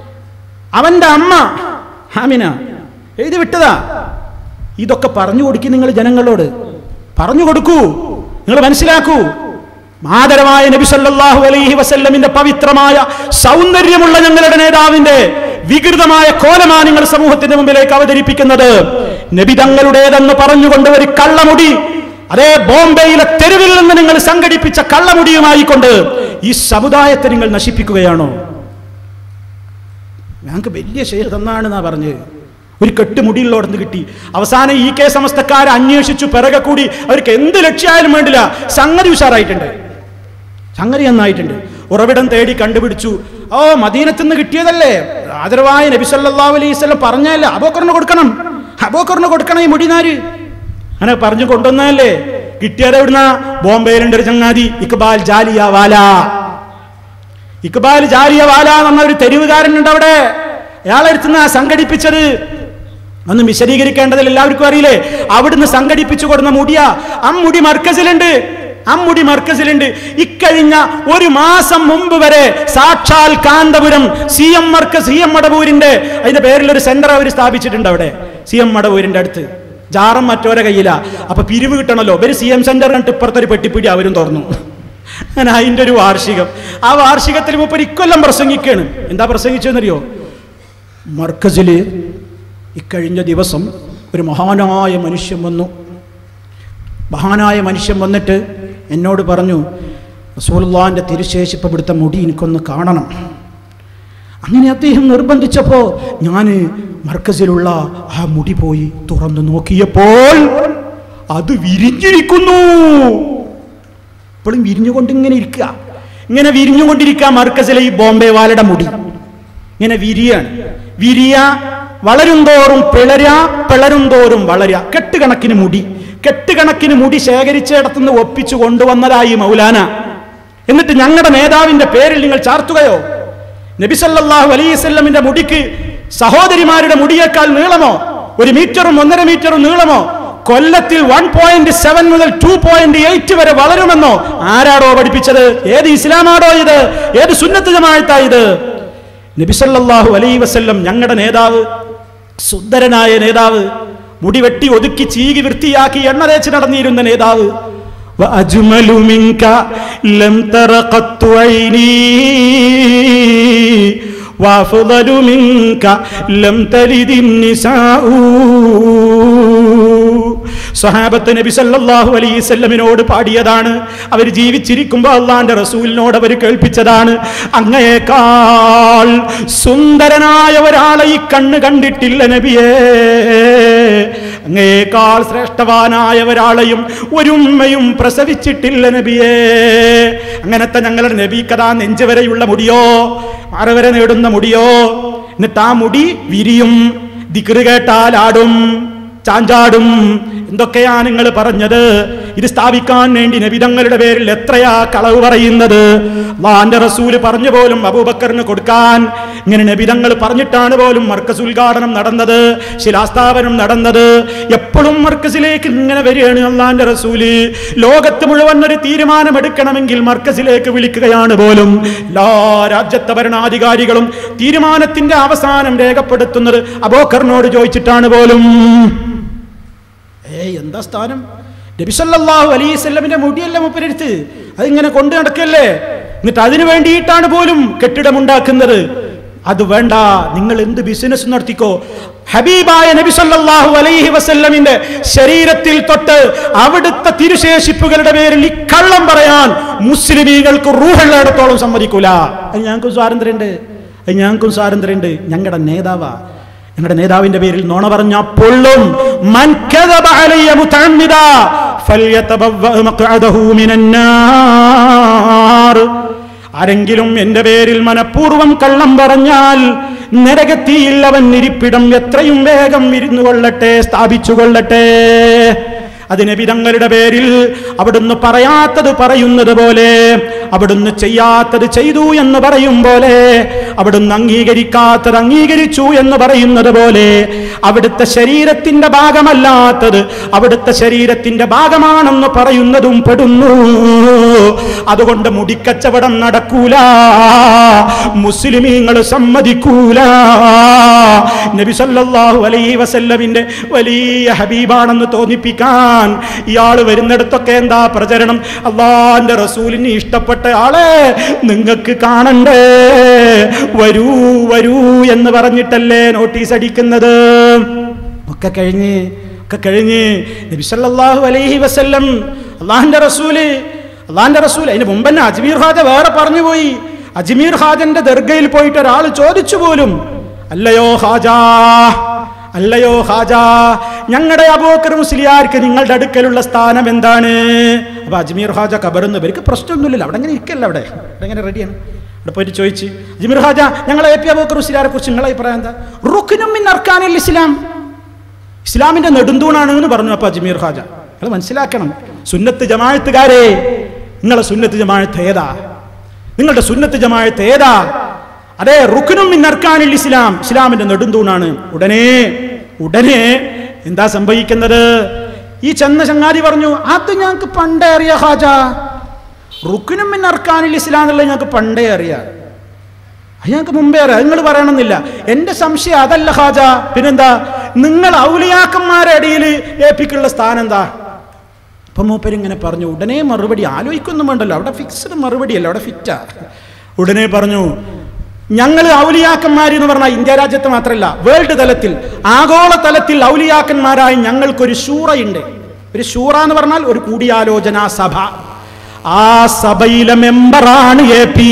അവന്റെ അമ്മ ഹാമിന എഴുതി വിട്ടതാ ഇതൊക്കെ പറഞ്ഞു കൊടുക്കും നിങ്ങൾ ജനങ്ങളോട് പറഞ്ഞു കൊടുക്കൂ നിങ്ങൾ മനസ്സിലാക്കൂ മാതരമായ നബി സല്ലല്ലാഹു അലൈഹി വസല്ലമിന്റെ പവിത്രമായ സൗന്ദര്യമുള്ള ഞങ്ങളുടെ നേതാവിന്റെ വികൃതമായ കോലമാണ് നിങ്ങൾ സമൂഹത്തിന്റെ മുമ്പിലേക്ക് അവതരിപ്പിക്കുന്നത് നബി തങ്ങളുടേതെന്ന് പറഞ്ഞുകൊണ്ട് ഒരു കള്ളമുടി അതേ ബോംബെയിലെ തെരുവിൽ നിന്ന് നിങ്ങൾ സംഘടിപ്പിച്ച കള്ളമുടിയുമായി കൊണ്ട് ഈ സമുദായത്തെ നിങ്ങൾ നശിപ്പിക്കുകയാണോ ഞങ്ങൾക്ക് വലിയ ഷെയർ തന്നാണെന്നാ പറഞ്ഞത് ഒരു കെട്ട് മുടിയുള്ളോടന്ന് കിട്ടി അവസാനം ഈ കെ സമസ്തക്കാരെ അന്വേഷിച്ചു പിറകെ കൂടി അവർക്ക് എന്ത് ലക്ഷ്യമായാലും വേണ്ടില്ല സംഗതി ഉഷാറായിട്ടുണ്ട് സംഗതി നന്നായിട്ടുണ്ട് ഉറവിടം തേടി കണ്ടുപിടിച്ചു ഓ മദീനത്തുനിന്ന് കിട്ടിയതല്ലേ ആദരവായ നബി സല്ലല്ലാഹു അലൈഹി വസല്ലം പറഞ്ഞല്ല അബോക്കറിന് കൊടുക്കണം അബോക്കറിന് കൊടുക്കണം ഈ മുടിനാര് അങ്ങനെ പറഞ്ഞു കൊണ്ടുവന്നതല്ലേ കിട്ടിയത് എവിടുന്ന ബോംബെയിലുണ്ട് ഒരു ചങ്ങാതി ഇക്ബാൽ ജാലിയ വാല ഇക്ബാൽ ജാലിയ വാല എന്ന ഒരു തെരുവുകാരനുണ്ട് അവിടെ അയാളെടുത്തുന്ന സംഘടിപ്പിച്ചത് ഒന്നും വിശദീകരിക്കേണ്ടതിൽ എല്ലാവർക്കും അറിയില്ലേ അവിടുന്ന് സംഘടിപ്പിച്ചു കൊടുന്ന മുടിയ ആ മുടി മർക്കസിലുണ്ട് ആ മുടി മർക്കസിലുണ്ട് ഇക്കഴിഞ്ഞ ഒരു മാസം മുമ്പ് വരെ സാക്ഷാൽ Kanthapuram C M Markaz C M മടവൂരിന്റെ അതിന്റെ പേരിൽ ഒരു സെന്റർ അവർ സ്ഥാപിച്ചിട്ടുണ്ട് അവിടെ സി എം മടവൂരിന്റെ അടുത്ത് ജാറം മറ്റോരെ കയ്യില അപ്പൊ പിരിവ് കിട്ടണല്ലോ ഒരു സി എം സെന്റർ കണ്ടിട്ട് ഇപ്പുറത്തൊരു പെട്ടിപ്പിടി അവരും തുറന്നു അങ്ങനെ അതിന്റെ ഒരു വാർഷികം ആ വാർഷികത്തിൽ മുപ്പത് ഇക്കൊല്ലം പ്രസംഗിക്കാണ് എന്താ പ്രസംഗിച്ചതെന്നറിയോ മർക്കസില് ഇക്കഴിഞ്ഞ ദിവസം ഒരു മഹാനായ മനുഷ്യൻ വന്നു മഹാനായ മനുഷ്യൻ വന്നിട്ട് എന്നോട് പറഞ്ഞു റസൂലുള്ളാന്റെ തിരുശേഷിപ്പ് ഇവിടുത്തെ മുടി എനിക്കൊന്ന് കാണണം അങ്ങനെ അദ്ദേഹം നിർബന്ധിച്ചപ്പോൾ ഞാൻ മർക്കസിലുള്ള ആ മുടി പോയി തുറന്നു നോക്കിയപ്പോൾ അത് വിരിഞ്ഞിരിക്കുന്നു ഇപ്പോഴും വിരിഞ്ഞുകൊണ്ട് ഇങ്ങനെ ഇരിക്കുക ഇങ്ങനെ വിരിഞ്ഞുകൊണ്ടിരിക്കുക മർക്കസിലെ ഈ ബോംബെ വാലയുടെ മുടി ഇങ്ങനെ വിരിയാണ് വിരിയ വളരും തോറും പിളര പിളരും തോറും വളരുക കെട്ടുകണക്കിന് മുടി കെട്ടുകണക്കിന് മുടി ശേഖരിച്ചിടത്തുനിന്ന് ഒപ്പിച്ചു കൊണ്ടുവന്നതായി മൗലാന എന്നിട്ട് ഞങ്ങളുടെ നേതാവിന്റെ പേരിൽ നിങ്ങൾ ചാർത്തുകയോ നബിസല്ലാഹു അലൈവല്ലമിന്റെ മുടിക്ക് സഹോദരിമാരുടെ മുടിയേക്കാൾ നീളമോ ഒരു മീറ്ററും ഒന്നര മീറ്ററും നീളമോ കൊല്ലത്തിൽ വൺ പോയിന്റ് സെവൻ മുതൽ ടു പോയിന്റ് എയ്റ്റ് വരെ വളരുമെന്നോ ആരാടോ പഠിപ്പിച്ചത് ഏത് ഇസ്ലാമാടോ ഇത് ഏത് സുന്നത്ത് ജമാഅത്താ ഇത് നബിസല്ലാഹു അലൈ വസല്ലം ഞങ്ങളുടെ നേതാവ് സുന്ദരനായ നേതാവ് മുടി വെട്ടി ഒതുക്കി ചീകി വൃത്തിയാക്കി എണ്ണ തേച്ച് നടന്നിരുന്ന നേതാവ് وأجمل منك لم تر قط عيني وأفضل منك لم تلد النساء സ്വഹാബത്ത് നബി സല്ലല്ലാഹു അലൈഹി വസല്ലമിനോട് പാടിയതാണ് അവർ ജീവിച്ചിരിക്കുമ്പോൾ അള്ളാന്റെ റസൂലിനോട് അവർ കേൾപ്പിച്ചതാണ് അങ്ങയേക്കാൾ സുന്ദരനായ ഒരാളെ ഈ കണ്ണ് കണ്ടിട്ടില്ല നബിയേ അങ്ങയേക്കാൾ ശ്രേഷ്ഠവാനായ ഒരാളെയും ഒരു ഉമ്മയും പ്രസവിച്ചിട്ടില്ല നബിയേ അങ്ങനത്തെ ഞങ്ങളുടെ നബി കഥാ നെഞ്ച് വരെയുള്ള മുടിയോ അറവരെ നേടുന്ന മുടിയോ എന്നിട്ട് ആ മുടി വിരിയും ദിക്റ് കേട്ടാൽ ആടും ചാഞ്ചാടും എന്തൊക്കെയാ നിങ്ങൾ പറഞ്ഞത് ഇത് സ്ഥാപിക്കാൻ വേണ്ടി നബിതങ്ങളുടെ പേരിൽ എത്രയാ കളവ് പറയുന്നത് അള്ളാന്റെ റസൂല് പറഞ്ഞു പോലും അബൂബക്കറിന് കൊടുക്കാൻ ഇങ്ങനെ നബിതങ്ങൾ പറഞ്ഞിട്ടാണ് പോലും മർക്കസ് ഉദ്ഘാടനം നടന്നത് ശിലാസ്ഥാപനം നടന്നത് എപ്പോഴും മർക്കസിലേക്ക് ഇങ്ങനെ വരികയാണ് അള്ളാന്റെ റസൂല് ലോകത്ത് മുഴുവൻ ഒരു തീരുമാനമെടുക്കണമെങ്കിൽ മർക്കസിലേക്ക് വിളിക്കുകയാണ് പോലും എല്ലാ രാജ്യത്തെ ഭരണാധികാരികളും തീരുമാനത്തിന്റെ അവസാനം രേഖപ്പെടുത്തുന്നത് അബോക്കറിനോട് ചോദിച്ചിട്ടാണ് പോലും ഏയ് എന്താ സ്ഥാനം നബിസല്ലാഹു അലൈവല്ലമിന്റെ മുടിയല്ല മുപ്പരെടുത്ത് അതിങ്ങനെ കൊണ്ടു നടക്കല്ലേ എന്നിട്ട് അതിനു വേണ്ടിയിട്ടാണ് പോലും കെട്ടിടമുണ്ടാക്കുന്നത് അത് വേണ്ട നിങ്ങൾ എന്ത് ബിസിനസ് നടത്തിക്കോ ഹബീബായ നബി സല്ലല്ലാഹു അലൈഹി വസല്ലമിന്റെ ശരീരത്തിൽ തൊട്ട് അവിടുത്തെ തിരുശേഷിപ്പുകളുടെ പേരിൽ ഈ കള്ളം പറയാൻ മുസ്ലിമീകൾക്ക് റൂഹുള്ളിടത്തോളം സമ്മതിക്കൂല അത് ഞങ്ങൾക്കും സ്വാതന്ത്ര്യമുണ്ട് അത് ഞങ്ങൾക്കും സ്വാതന്ത്ര്യമുണ്ട് ഞങ്ങളുടെ നേതാവാ ഞങ്ങളുടെ നേതാവിന്റെ പേരിൽ നോണ പറഞ്ഞ പൊള്ളും മൻ കദബ അലയ്യ മുതഅമ്മിദ ഫൽയതബവ്വ മഖ്അദഹു മിനന്നാർ ആരെങ്കിലും എന്റെ പേരിൽ മനഃപൂർവ്വം കള്ളം പറഞ്ഞാൽ നരകത്തിയിൽ അവൻ ഇരിപ്പിടം എത്രയും വേഗം ഇരുന്നു കൊള്ളട്ടെ സ്ഥാപിച്ചു കൊള്ളട്ടെ അതിന് വിധങ്ങളുടെ പേരിൽ അവിടുന്ന് പറയാത്തത് പറയുന്നത് പോലെ അവിടുന്ന് ചെയ്യാത്തത് ചെയ്തു എന്ന് പറയും പോലെ അവിടുന്ന് അംഗീകരിക്കാത്തത് അംഗീകരിച്ചു എന്ന് പറയുന്നത് പോലെ അവിടുത്തെ ശരീരത്തിന്റെ ഭാഗമല്ലാത്തത് അവിടുത്തെ ശരീരത്തിന്റെ ഭാഗമാണെന്ന് പറയുന്നതും പെടുന്നു അതുകൊണ്ട് മുടിക്കച്ചവടം നടക്കൂല മുസ്ലിമീങ്ങൾ സമ്മതിക്കൂല നബി സല്ലല്ലാഹു അലൈഹി വസല്ലമിന്റെ വലിയ ഹബീബാണെന്ന് തോന്നിപ്പിക്കാൻ ഇയാൾ വരുന്നിടത്തൊക്കെ എന്താ പ്രചരണം അള്ളാന്റെ റസൂലിന് ഇഷ്ടപ്പെട്ട ആളെ നിങ്ങൾക്ക് കാണണ്ടേ വരൂ വരൂ എന്ന് പറഞ്ഞിട്ടല്ലേ നോട്ടീസ് അടിക്കുന്നത് ഒക്കെ കഴിഞ്ഞ് ഒക്കെ കഴിഞ്ഞ് നബി സല്ലല്ലാഹു അലൈഹി വസല്ലം അള്ളാഹിന്റെ റസൂല് അള്ളാഹിന്റെ റസൂൽ അതിന് മുമ്പ് തന്നെ അജ്മീർ ഹാജ വേറെ പറഞ്ഞു പോയി അജ്മീർ ഹാജന്റെ ദർഗയിൽ പോയിട്ട് ഒരാൾ ചോദിച്ചു പോലും അല്ലയോ ഹാജാ അല്ലയോ ഹാജ ഞങ്ങളുടെ അബൂക്കർ മുസ്ലിയാർക്ക് നിങ്ങളുടെ അടുക്കലുള്ള സ്ഥാനം എന്താണ് അപ്പൊ അജ്മീർ ഹാജ കബറുന്നു ഇവർക്ക് പ്രശ്നമൊന്നുമില്ല അവിടെ അങ്ങനെ ഇരിക്കല്ല അവിടെ അവിടെ അങ്ങനെ റെഡിയാണ് അവിടെ പോയിട്ട് ചോദിച്ച് അജ്മീർ ഹാജ ഞങ്ങളെ എ പി അബൂക്കർ മുസ്ലിയാരെ കുറിച്ച് നിങ്ങളെ അഭിപ്രായം എന്താ റുക്കിനും മിൻ അർക്കാനിൽ ഇസ്ലാം ഇസ്ലാമിന്റെ നെടുന്തൂണാണ് എന്ന് പറഞ്ഞു അപ്പൊ അജ്മീർ ഹാജ നിങ്ങൾ മനസ്സിലാക്കണം സുന്നത്ത് ജമാഴത്തുകാരെ നിങ്ങളെ സുന്നത്ത് ജമാഴത്ത് ഏതാ നിങ്ങളുടെ സുന്നത്ത് ജമാഴത്ത് ഏതാ അതെ റുക്കിനും മിന്നർക്കാനിൽ ഇസ്ലാം ഇസ്ലാമിന്റെ നെടുന്തൂണാണ് ഉടനെ ഉടനെ എന്താ സംഭവിക്കുന്നത് ഈ ചെന്ന ചങ്ങാതി പറഞ്ഞു അത് ഞങ്ങൾക്ക് പണ്ടേ അറിയാം ഹാജ റുക്കിനും മിന്നർക്കാനിൽ ഇസ്ലാം എന്നുള്ളത് ഞങ്ങൾക്ക് പണ്ടേ അറിയാം അത് ഞങ്ങൾക്ക് മുമ്പേ അറിയാം നിങ്ങൾ പറയണമെന്നില്ല എന്റെ സംശയം അതല്ല ഹാജ പിന്നെന്താ നിങ്ങൾ ഔലിയാക്കന്മാരുടെ ഇടയിൽ ഏപ്പിക്കുള്ള സ്ഥാനം എന്താ അപ്പം മൂപ്പരിങ്ങനെ പറഞ്ഞു ഉടനെ മറുപടി ആലോചിക്കൊന്നും വേണ്ടല്ലോ അവിടെ ഫിക്സ്ഡ് മറുപടിയല്ല അവിടെ ഫിറ്റാ ഉടനെ പറഞ്ഞു ഞങ്ങൾ ഔലിയാക്കന്മാർ എന്ന് പറഞ്ഞാൽ ഇന്ത്യ രാജ്യത്ത് മാത്രമല്ല വേൾഡ് തലത്തിൽ ആഗോള തലത്തിൽ ഔലിയാക്കന്മാരായി ഞങ്ങൾക്കൊരു ഷൂറയുണ്ട് ഒരു ഷൂറ എന്ന് പറഞ്ഞാൽ ഒരു കൂടിയാലോചനാ സഭ ആ സഭയിലെ മെമ്പറാണ് എ പി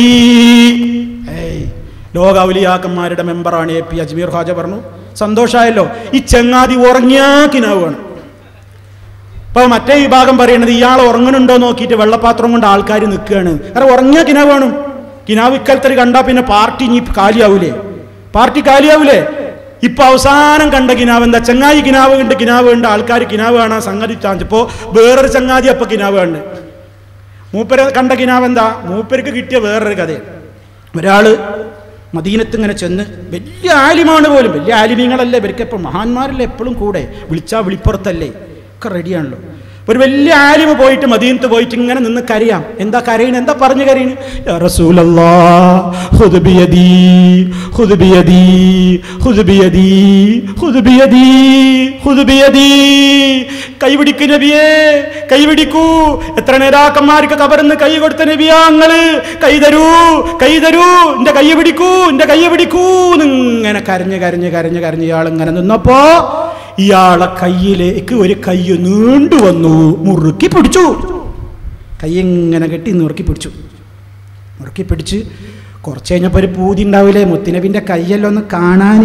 ലോക ഔലിയാക്കന്മാരുടെ മെമ്പറാണ് എ പി അജ്മീർ ഹാജ പറഞ്ഞു സന്തോഷമായല്ലോ ഈ ചങ്ങാതി ഉറങ്ങിയാ കിനാവാണ് ഇപ്പൊ മറ്റേ വിഭാഗം പറയുന്നത് ഇയാൾ ഉറങ്ങുന്നുണ്ടോ നോക്കിയിട്ട് വെള്ളപ്പാത്രം കൊണ്ട് ആൾക്കാർ നിൽക്കുകയാണ് കാരണം ഉറങ്ങിയ കിനാവാണ് കിനാവ് ഇക്കാലത്തിൽ കണ്ടാ പിന്നെ പാർട്ടി ഇനി കാലിയാവൂലേ പാർട്ടി കാലിയാവൂലേ ഇപ്പൊ അവസാനം കണ്ട കിനാവ് എന്താ ചങ്ങായി കിനാവ് കണ്ട് കിനാവ് കണ്ട് ആൾക്കാർ കിനാവ് കാണാൻ സംഗതി ചാഞ്ചപ്പോ വേറൊരു ചങ്ങാതി അപ്പൊ കിനാവ് കണ്ട് മൂപ്പര് കണ്ട കിനാവ് എന്താ മൂപ്പർക്ക് കിട്ടിയ വേറൊരു കഥയാണ് ഒരാള് മദീനത്ത് ഇങ്ങനെ ചെന്ന് വലിയ ആലിമാണ് പോലും വലിയ ആലിമീങ്ങളല്ലേ ഇവർക്ക് എപ്പോഴും മഹാന്മാരല്ലേ എപ്പോഴും കൂടെ വിളിച്ചാ വിളിപ്പുറത്തല്ലേ ഒക്കെ റെഡിയാണല്ലോ ഒരു വലിയ ആലിമ പോയിട്ട് മദീനത്ത് പോയിട്ട് ഇങ്ങനെ നിന്ന് കരയാം എന്താ കരയണ് എന്താ പറഞ്ഞു കരയണ് യാ റസൂലല്ലാ ഖുദ് ബിയദീ ഖുദ് ബിയദീ ഖുദ് ബിയദീ ഖുദ് ബിയദീ ഖുദ് ബിയദീ കൈപിടിക്കു നബിയേ കൈപിടിക്കൂ എത്ര നേതാക്കന്മാർക്ക് കബർന്ന് കൈ കൊടുത്ത നബിയാ അങ്ങള് കൈ തരൂ കൈ തരൂ എന്റെ കൈ പിടിക്കൂ എന്റെ കൈ പിടിക്കൂ ഇങ്ങനെ കരഞ്ഞ് കരഞ്ഞ് കരഞ്ഞ് കരഞ്ഞ് ഇയാൾ ഇങ്ങനെ നിന്നപ്പോ ഇയാളെ കയ്യിലേക്ക് ഒരു കൈ നീണ്ടു വന്നു മുറുക്കി പിടിച്ചു കൈ ഇങ്ങനെ കെട്ടി നുറുക്കി പിടിച്ചു മുറുക്കി പിടിച്ച് കുറച്ച് കഴിഞ്ഞപ്പോൾ ഒരു പൂതി ഉണ്ടാവില്ലേ മുത്തിനബിൻ്റെ കയ്യെല്ലാം ഒന്ന് കാണാൻ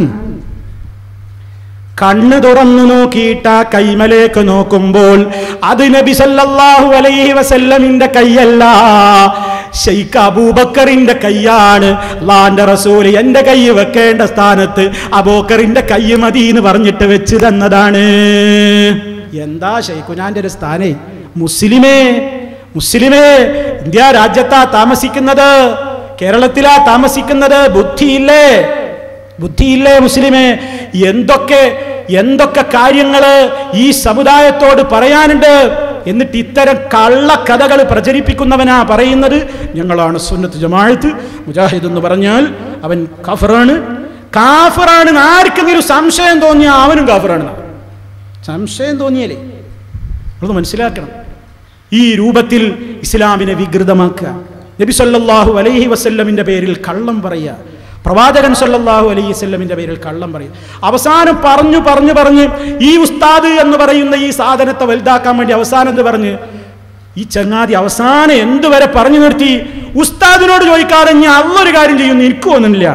കണ്ണ് തുറന്നു നോക്കിയിട്ട് ആ കൈമലേക്ക് നോക്കുമ്പോൾ അത് നബി സല്ലല്ലാഹു അലൈഹി വസല്ലമിന്റെ കൈയല്ല ഷെയ്ഖ് അബൂബക്കറിന്റെ കൈയാണ് അള്ളാന്റെ റസൂൽ എന്റെ കൈ വെക്കേണ്ട സ്ഥാനത്ത് അബൂക്കറിന്റെ കൈ മതി എന്ന് പറഞ്ഞിട്ട് വെച്ച് തന്നതാണ് എന്താ ഷെയ്ഖുനാന്റെ ഒരു സ്ഥാനേ മുസ്ലിമേ മുസ്ലിമേ ഇന്ത്യ രാജ്യത്താ താമസിക്കുന്നത് കേരളത്തിലാ താമസിക്കുന്നത് ബുദ്ധിയില്ലേ ബുദ്ധിയില്ലേ മുസ്ലിമേ എന്തൊക്കെ എന്തൊക്കെ കാര്യങ്ങള് ഈ സമുദായത്തോട് പറയാനുണ്ട് എന്നിട്ട് ഇത്തരം കള്ളക്കഥകൾ പ്രചരിപ്പിക്കുന്നവനാ പറയുന്നത് ഞങ്ങളാണ് സുന്നത്ത് ജമാഅത്ത് മുജാഹിദ് എന്ന് പറഞ്ഞാൽ അവൻ കഫറാണ് കാഫറാണ് ആർക്കെങ്കിലും സംശയം തോന്നിയാൽ അവനും കാഫറാണ് സംശയം തോന്നിയാലേ അത് മനസ്സിലാക്കണം ഈ രൂപത്തിൽ ഇസ്ലാമിനെ വികൃതമാക്കുക നബി സല്ലല്ലാഹു അലൈഹി വസല്ലമിന്റെ പേരിൽ കള്ളം പറയുക പ്രവാചകൻ സല്ലല്ലാഹു അലൈഹി വസല്ലമിന്റെ പേരിൽ കള്ളം പറയുക അവസാനം പറഞ്ഞു പറഞ്ഞു പറഞ്ഞ് ഈ ഉസ്താദ് എന്ന് പറയുന്ന ഈ സാധനത്തെ വലുതാക്കാൻ വേണ്ടി അവസാനം എന്ന് പറഞ്ഞ് ഈ ചങ്ങാതി അവസാനം എന്തുവരെ പറഞ്ഞു നിർത്തി ഉസ്താദിനോട് ചോദിക്കാതെ ഞാൻ അള്ളൊരു കാര്യം ചെയ്യുന്നു എനിക്ക് തോന്നുന്നില്ല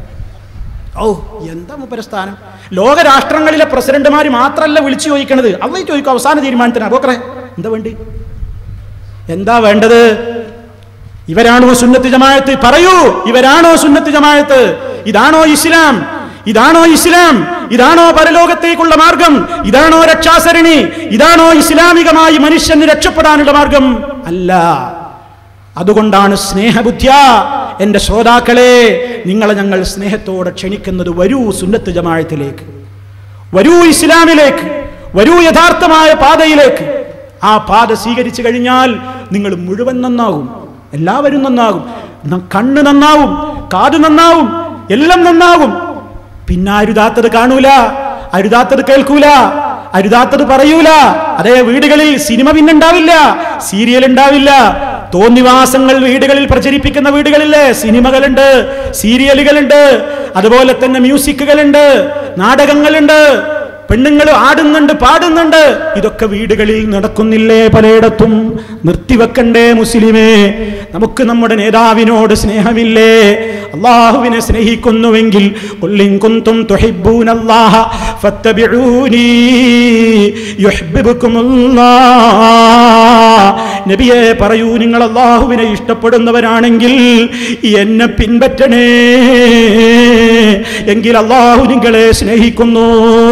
ഓ എന്താ മുപ്പര സ്ഥാനം ലോകരാഷ്ട്രങ്ങളിലെ പ്രസിഡന്റുമാർ മാത്രമല്ല വിളിച്ചു ചോദിക്കണത് അള്ളി ചോദിക്കും അവസാന തീരുമാനത്തിന് അബോക്കറെ എന്താ വേണ്ടി എന്താ വേണ്ടത് ഇവരാണോ സുന്നത്ത് ജമാഅത്ത് പറയൂ ഇവരാണോ സുന്നത്ത് ജമാഅത്ത് ഇതാണോ ഇസ്ലാം ഇതാണോ ഇസ്ലാം ഇതാണോ പരലോകത്തേക്കുള്ള മാർഗം ഇതാണോ രക്ഷാസരണി ഇതാണോ ഇസ്ലാമികമായി മനുഷ്യന് രക്ഷപ്പെടാനുള്ള മാർഗം അല്ല അതുകൊണ്ടാണ് സ്നേഹബുദ്ധ്യ എന്റെ ശ്രോതാക്കളെ നിങ്ങളെ ഞങ്ങൾ സ്നേഹത്തോടെ ക്ഷണിക്കുന്നത് വരൂ സുന്നത്ത് ജമാഴത്തിലേക്ക് വരൂ ഇസ്ലാമിലേക്ക് വരൂ യഥാർത്ഥമായ പാതയിലേക്ക് ആ പാത സ്വീകരിച്ചു കഴിഞ്ഞാൽ നിങ്ങൾ മുഴുവൻ നന്നാകും എല്ലാവരും നന്നാകും ന- കണ്ണ് നന്നാവും കാത് നന്നാവും എല്ലാം നന്നാവും പിന്നെ അരുതാത്തത് കാണൂല അരുതാത്തത് കേൾക്കൂല അരുതാത്തത് പറയൂല അതേ വീടുകളിൽ സിനിമ പിന്നെ ഉണ്ടാവില്ല സീരിയൽ ഉണ്ടാവില്ല തോന്നിവാസങ്ങൾ വീടുകളിൽ പ്രചരിപ്പിക്കുന്ന വീടുകളില്ലേ സിനിമകളുണ്ട് സീരിയലുകളുണ്ട് അതുപോലെ തന്നെ മ്യൂസിക്കുകളുണ്ട് നാടകങ്ങളുണ്ട് പെണ്ണുങ്ങൾ ആടുന്നുണ്ട് പാടുന്നുണ്ട് ഇതൊക്കെ വീടുകളിൽ നടക്കുന്നില്ലേ പലയിടത്തും നിർത്തിവെക്കണ്ടേ മുസ്ലിമേ നമുക്ക് നമ്മുടെ നേതാവിനോട് സ്നേഹമില്ലേ അള്ളാഹുവിനെ സ്നേഹിക്കുന്നുവെങ്കിൽ കൊല്ലിൻ കുന്തും തുഹിബ്ബൂനല്ലാഹ ഫത്തബിഊനി യുഹിബ്ബുക്കുമുല്ലാഹ് നബിയെ പറയൂ നിങ്ങൾ അള്ളാഹുവിനെ ഇഷ്ടപ്പെടുന്നവരാണെങ്കിൽ എന്നെ പിൻപറ്റണേ എങ്കിൽ അള്ളാഹു നിങ്ങളെ സ്നേഹിക്കുന്നു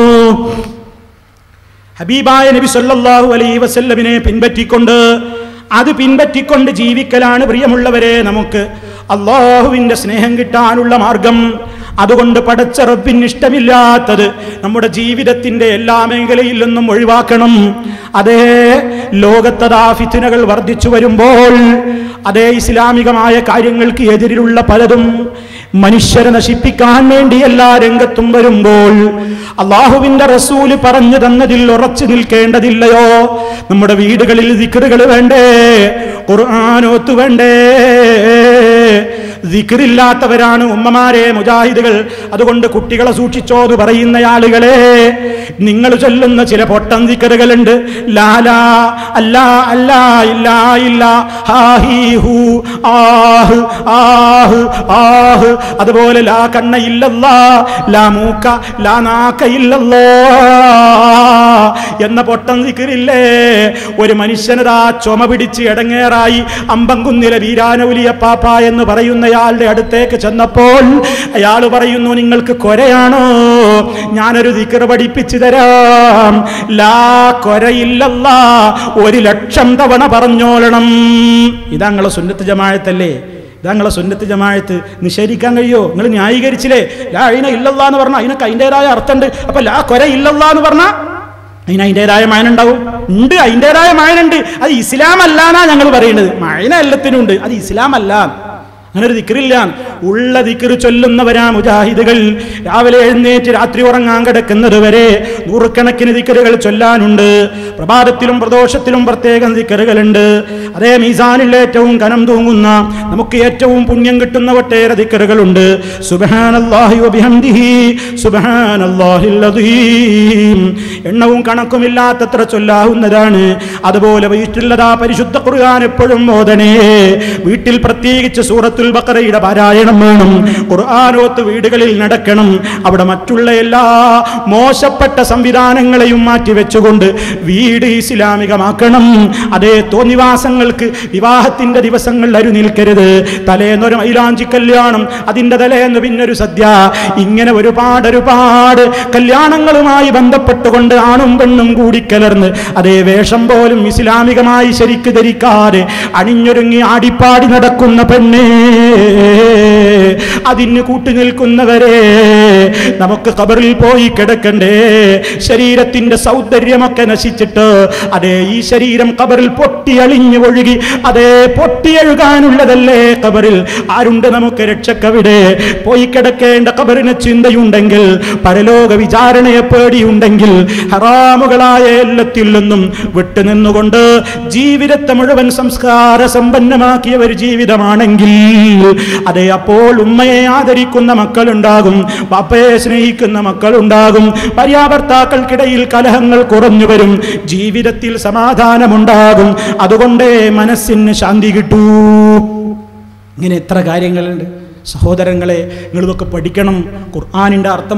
ഹബീബായ നബി സല്ലല്ലാഹു അലൈഹി വസല്ലമിനെ പിൻപറ്റിക്കൊണ്ട് അത് പിൻപറ്റിക്കൊണ്ട് ജീവിക്കലാണ് പ്രിയമുള്ളവരെ നമുക്ക് അള്ളാഹുവിൻ്റെ സ്നേഹം കിട്ടാനുള്ള മാർഗം അതുകൊണ്ട് പടച്ച റബ്ബിന് ഇഷ്ടമില്ലാത്തത് നമ്മുടെ ജീവിതത്തിന്റെ എല്ലാ മേഖലയിൽ നിന്നും ഒഴിവാക്കണം അതേ ലോകത്തതാ ഫിത്തിനകൾ വർദ്ധിച്ചു വരുമ്പോൾ അതേ ഇസ്ലാമികമായ കാര്യങ്ങൾക്ക് എതിരിലുള്ള പലതും മനുഷ്യരെ നശിപ്പിക്കാൻ വേണ്ടി എല്ലാ രംഗത്തും വരുമ്പോൾ അള്ളാഹുവിന്റെ റസൂല് പറഞ്ഞു തന്നതിൽ ഉറച്ചു നിൽക്കേണ്ടതില്ലയോ നമ്മുടെ വീടുകളിൽ ദിക്കറുകൾ വേണ്ടേ ഖുർആാനോത്ത് വേണ്ടേ ദിക്കറില്ലാത്തവരാണ് ഉമ്മമാരെ മുജാഹിദുകൾ അതുകൊണ്ട് കുട്ടികളെ സൂക്ഷിച്ചോ എന്ന് പറയുന്ന ആളുകളെ നിങ്ങൾ ചൊല്ലുന്ന ചില പൊട്ടൻ ദിക്കറുകളുണ്ട് ലാലാ അല്ലാ അല്ലാ ഇല്ലാ ഇല്ല ഹാ ഹീ ഹൂ ആഹ് ആഹ് ആഹ് അതുപോലെ ലാ കണ്ണ ഇല്ലല്ലാ ലാ മൂക്ക ലാ നാക്ക ഇല്ലല്ലോ എന്ന പൊട്ടൻ ദിക്കറില്ലേ ഒരു മനുഷ്യനതാ ചുമ പിടിച്ച് ഇടങ്ങേറായി അമ്പംകുന്നിലെ വീരാനൗലിയ പാപ്പ എന്ന് പറയുന്നയാളുടെ അടുത്തേക്ക് ചെന്നപ്പോൾ അയാൾ പറയുന്നു നിങ്ങൾക്ക് കൊരയാണോ ഞാനൊരു ദിക്കർ പഠിപ്പിച്ചു തരാം ലാ കൊരയില്ലല്ല ഒരു ലക്ഷം തവണ പറഞ്ഞോളണം ഇതാങ്ങളെ സുന്നത്ത് ജമാഴത്തല്ലേ ഇതാങ്ങളെ സുന്നത്ത് ജമാഴത്ത് നിഷേധിക്കാൻ കഴിയോ നിങ്ങൾ ന്യായീകരിച്ചില്ലേ ലാ അയിന ഇല്ലല്ല എന്ന് പറഞ്ഞാൽ അതിനൊക്കെ അതിൻ്റെതായ അർത്ഥമുണ്ട് അപ്പൊ ലാ കൊര ഇല്ലല്ല എന്ന് പറഞ്ഞാൽ അതിന് അതിൻ്റെതായ മയനുണ്ടാവും ഉണ്ട് അതിൻ്റെതായ മയനുണ്ട് അത് ഇസ്ലാം അല്ലാന്നാ ഞങ്ങൾ പറയുന്നത് മയന എല്ലാത്തിനും ഉണ്ട് അത് ഇസ്ലാം അല്ല അങ്ങനെ ഒരു ദിക്കറില്ല ഉള്ള ദിക്കറ് ചൊല്ലുന്നവരാ മുജാഹിദുകൾ രാവിലെ എഴുന്നേറ്റ് രാത്രി ഉറങ്ങാൻ കിടക്കുന്നത് വരെ നൂറുകണക്കിന് ദിക്കറുകൾ ചൊല്ലാനുണ്ട് പ്രഭാതത്തിലും പ്രദോഷത്തിലും പ്രത്യേകം ദിക്കറുകളുണ്ട് അതേ മീസാനിൽ ഏറ്റവും കനം തൂങ്ങുന്ന നമുക്ക് ഏറ്റവും പുണ്യം കിട്ടുന്ന ഒട്ടേറെ ദിക്കറുകളുണ്ട് സുബ്ഹാനല്ലാഹി വബിഹംദിഹി സുബ്ഹാനല്ലാഹിൽ അദീം എണ്ണവും കണക്കുമില്ലാത്തത്ര ചൊല്ലാവുന്നതാണ് അതുപോലെ വീട്ടിലുള്ളതാ പരിശുദ്ധ ഖുർആൻ എപ്പോഴും മോദനേ വീട്ടിൽ പ്രത്യേകിച്ച് സൂറത്തുൽ ബഖറയുടെ പാരായണം വേണം ഖുർആാനോത്ത് വീടുകളിൽ നടക്കണം അവിടെ മറ്റുള്ള എല്ലാ മോശപ്പെട്ട സംവിധാനങ്ങളെയും മാറ്റി വെച്ചുകൊണ്ട് വീട് ഇസ്ലാമികമാക്കണം അതേ തോന്നിവാസങ്ങൾക്ക് വിവാഹത്തിന്റെ ദിവസങ്ങൾ അരു നിൽക്കരുത് തലേന്നൊരു മൈലാഞ്ചി കല്യാണം അതിന്റെ തലേന്ന് പിന്നൊരു സദ്യ ഇങ്ങനെ ഒരുപാട് ഒരുപാട് കല്യാണങ്ങളുമായി ബന്ധപ്പെട്ടുകൊണ്ട് ആണും പെണ്ണും കൂടിക്കലർന്ന് അതേ വേഷം പോലും ഇസ്ലാമികമായി ശരിക്ക് ധരിക്കാതെ അണിഞ്ഞൊരുങ്ങി ആടിപ്പാടി നടക്കുന്ന പെണ്ണേ അതിന് കൂട്ടുനിൽക്കുന്നവരെ നമുക്ക് കബറിൽ പോയി കിടക്കണ്ടേ ശരീരത്തിന്റെ സൗന്ദര്യമൊക്കെ നശിച്ചിട്ട് അതേ ഈ ശരീരം കബറിൽ പൊട്ടിയളിഞ്ഞു ഒഴുകി അതേ പൊട്ടിയഴുകാനുള്ളതല്ലേ കബറിൽ ആരുണ്ട് നമുക്ക് രക്ഷക്കവിടെ പോയി കിടക്കേണ്ട കബറിന് ചിന്തയുണ്ടെങ്കിൽ പരലോക വിചാരണയെ പേടിയുണ്ടെങ്കിൽ ഹറാമുകളായ എല്ലാത്തിൽ നിന്നും വിട്ടുനിന്നുകൊണ്ട് ജീവിതത്തെ മുഴുവൻ സംസ്കാര സമ്പന്നമാക്കിയ ഒരു ജീവിതമാണെങ്കിൽ അതെ അപ്പോൾ ഉമ്മയെ ആദരിക്കുന്ന മക്കളുണ്ടാകും പാപ്പയെ സ്നേഹിക്കുന്ന മക്കളുണ്ടാകും ഭാര്യാഭർത്താക്കൾക്കിടയിൽ കലഹങ്ങൾ കുറഞ്ഞു വരും ജീവിതത്തിൽ സമാധാനമുണ്ടാകും അതുകൊണ്ടേ മനസ്സിന് ശാന്തി കിട്ടൂ ഇങ്ങനെ എത്ര കാര്യങ്ങളുണ്ട് സഹോദരങ്ങളെ നിങ്ങളിതൊക്കെ പഠിക്കണം ഖുർആാനിൻ്റെ അർത്ഥം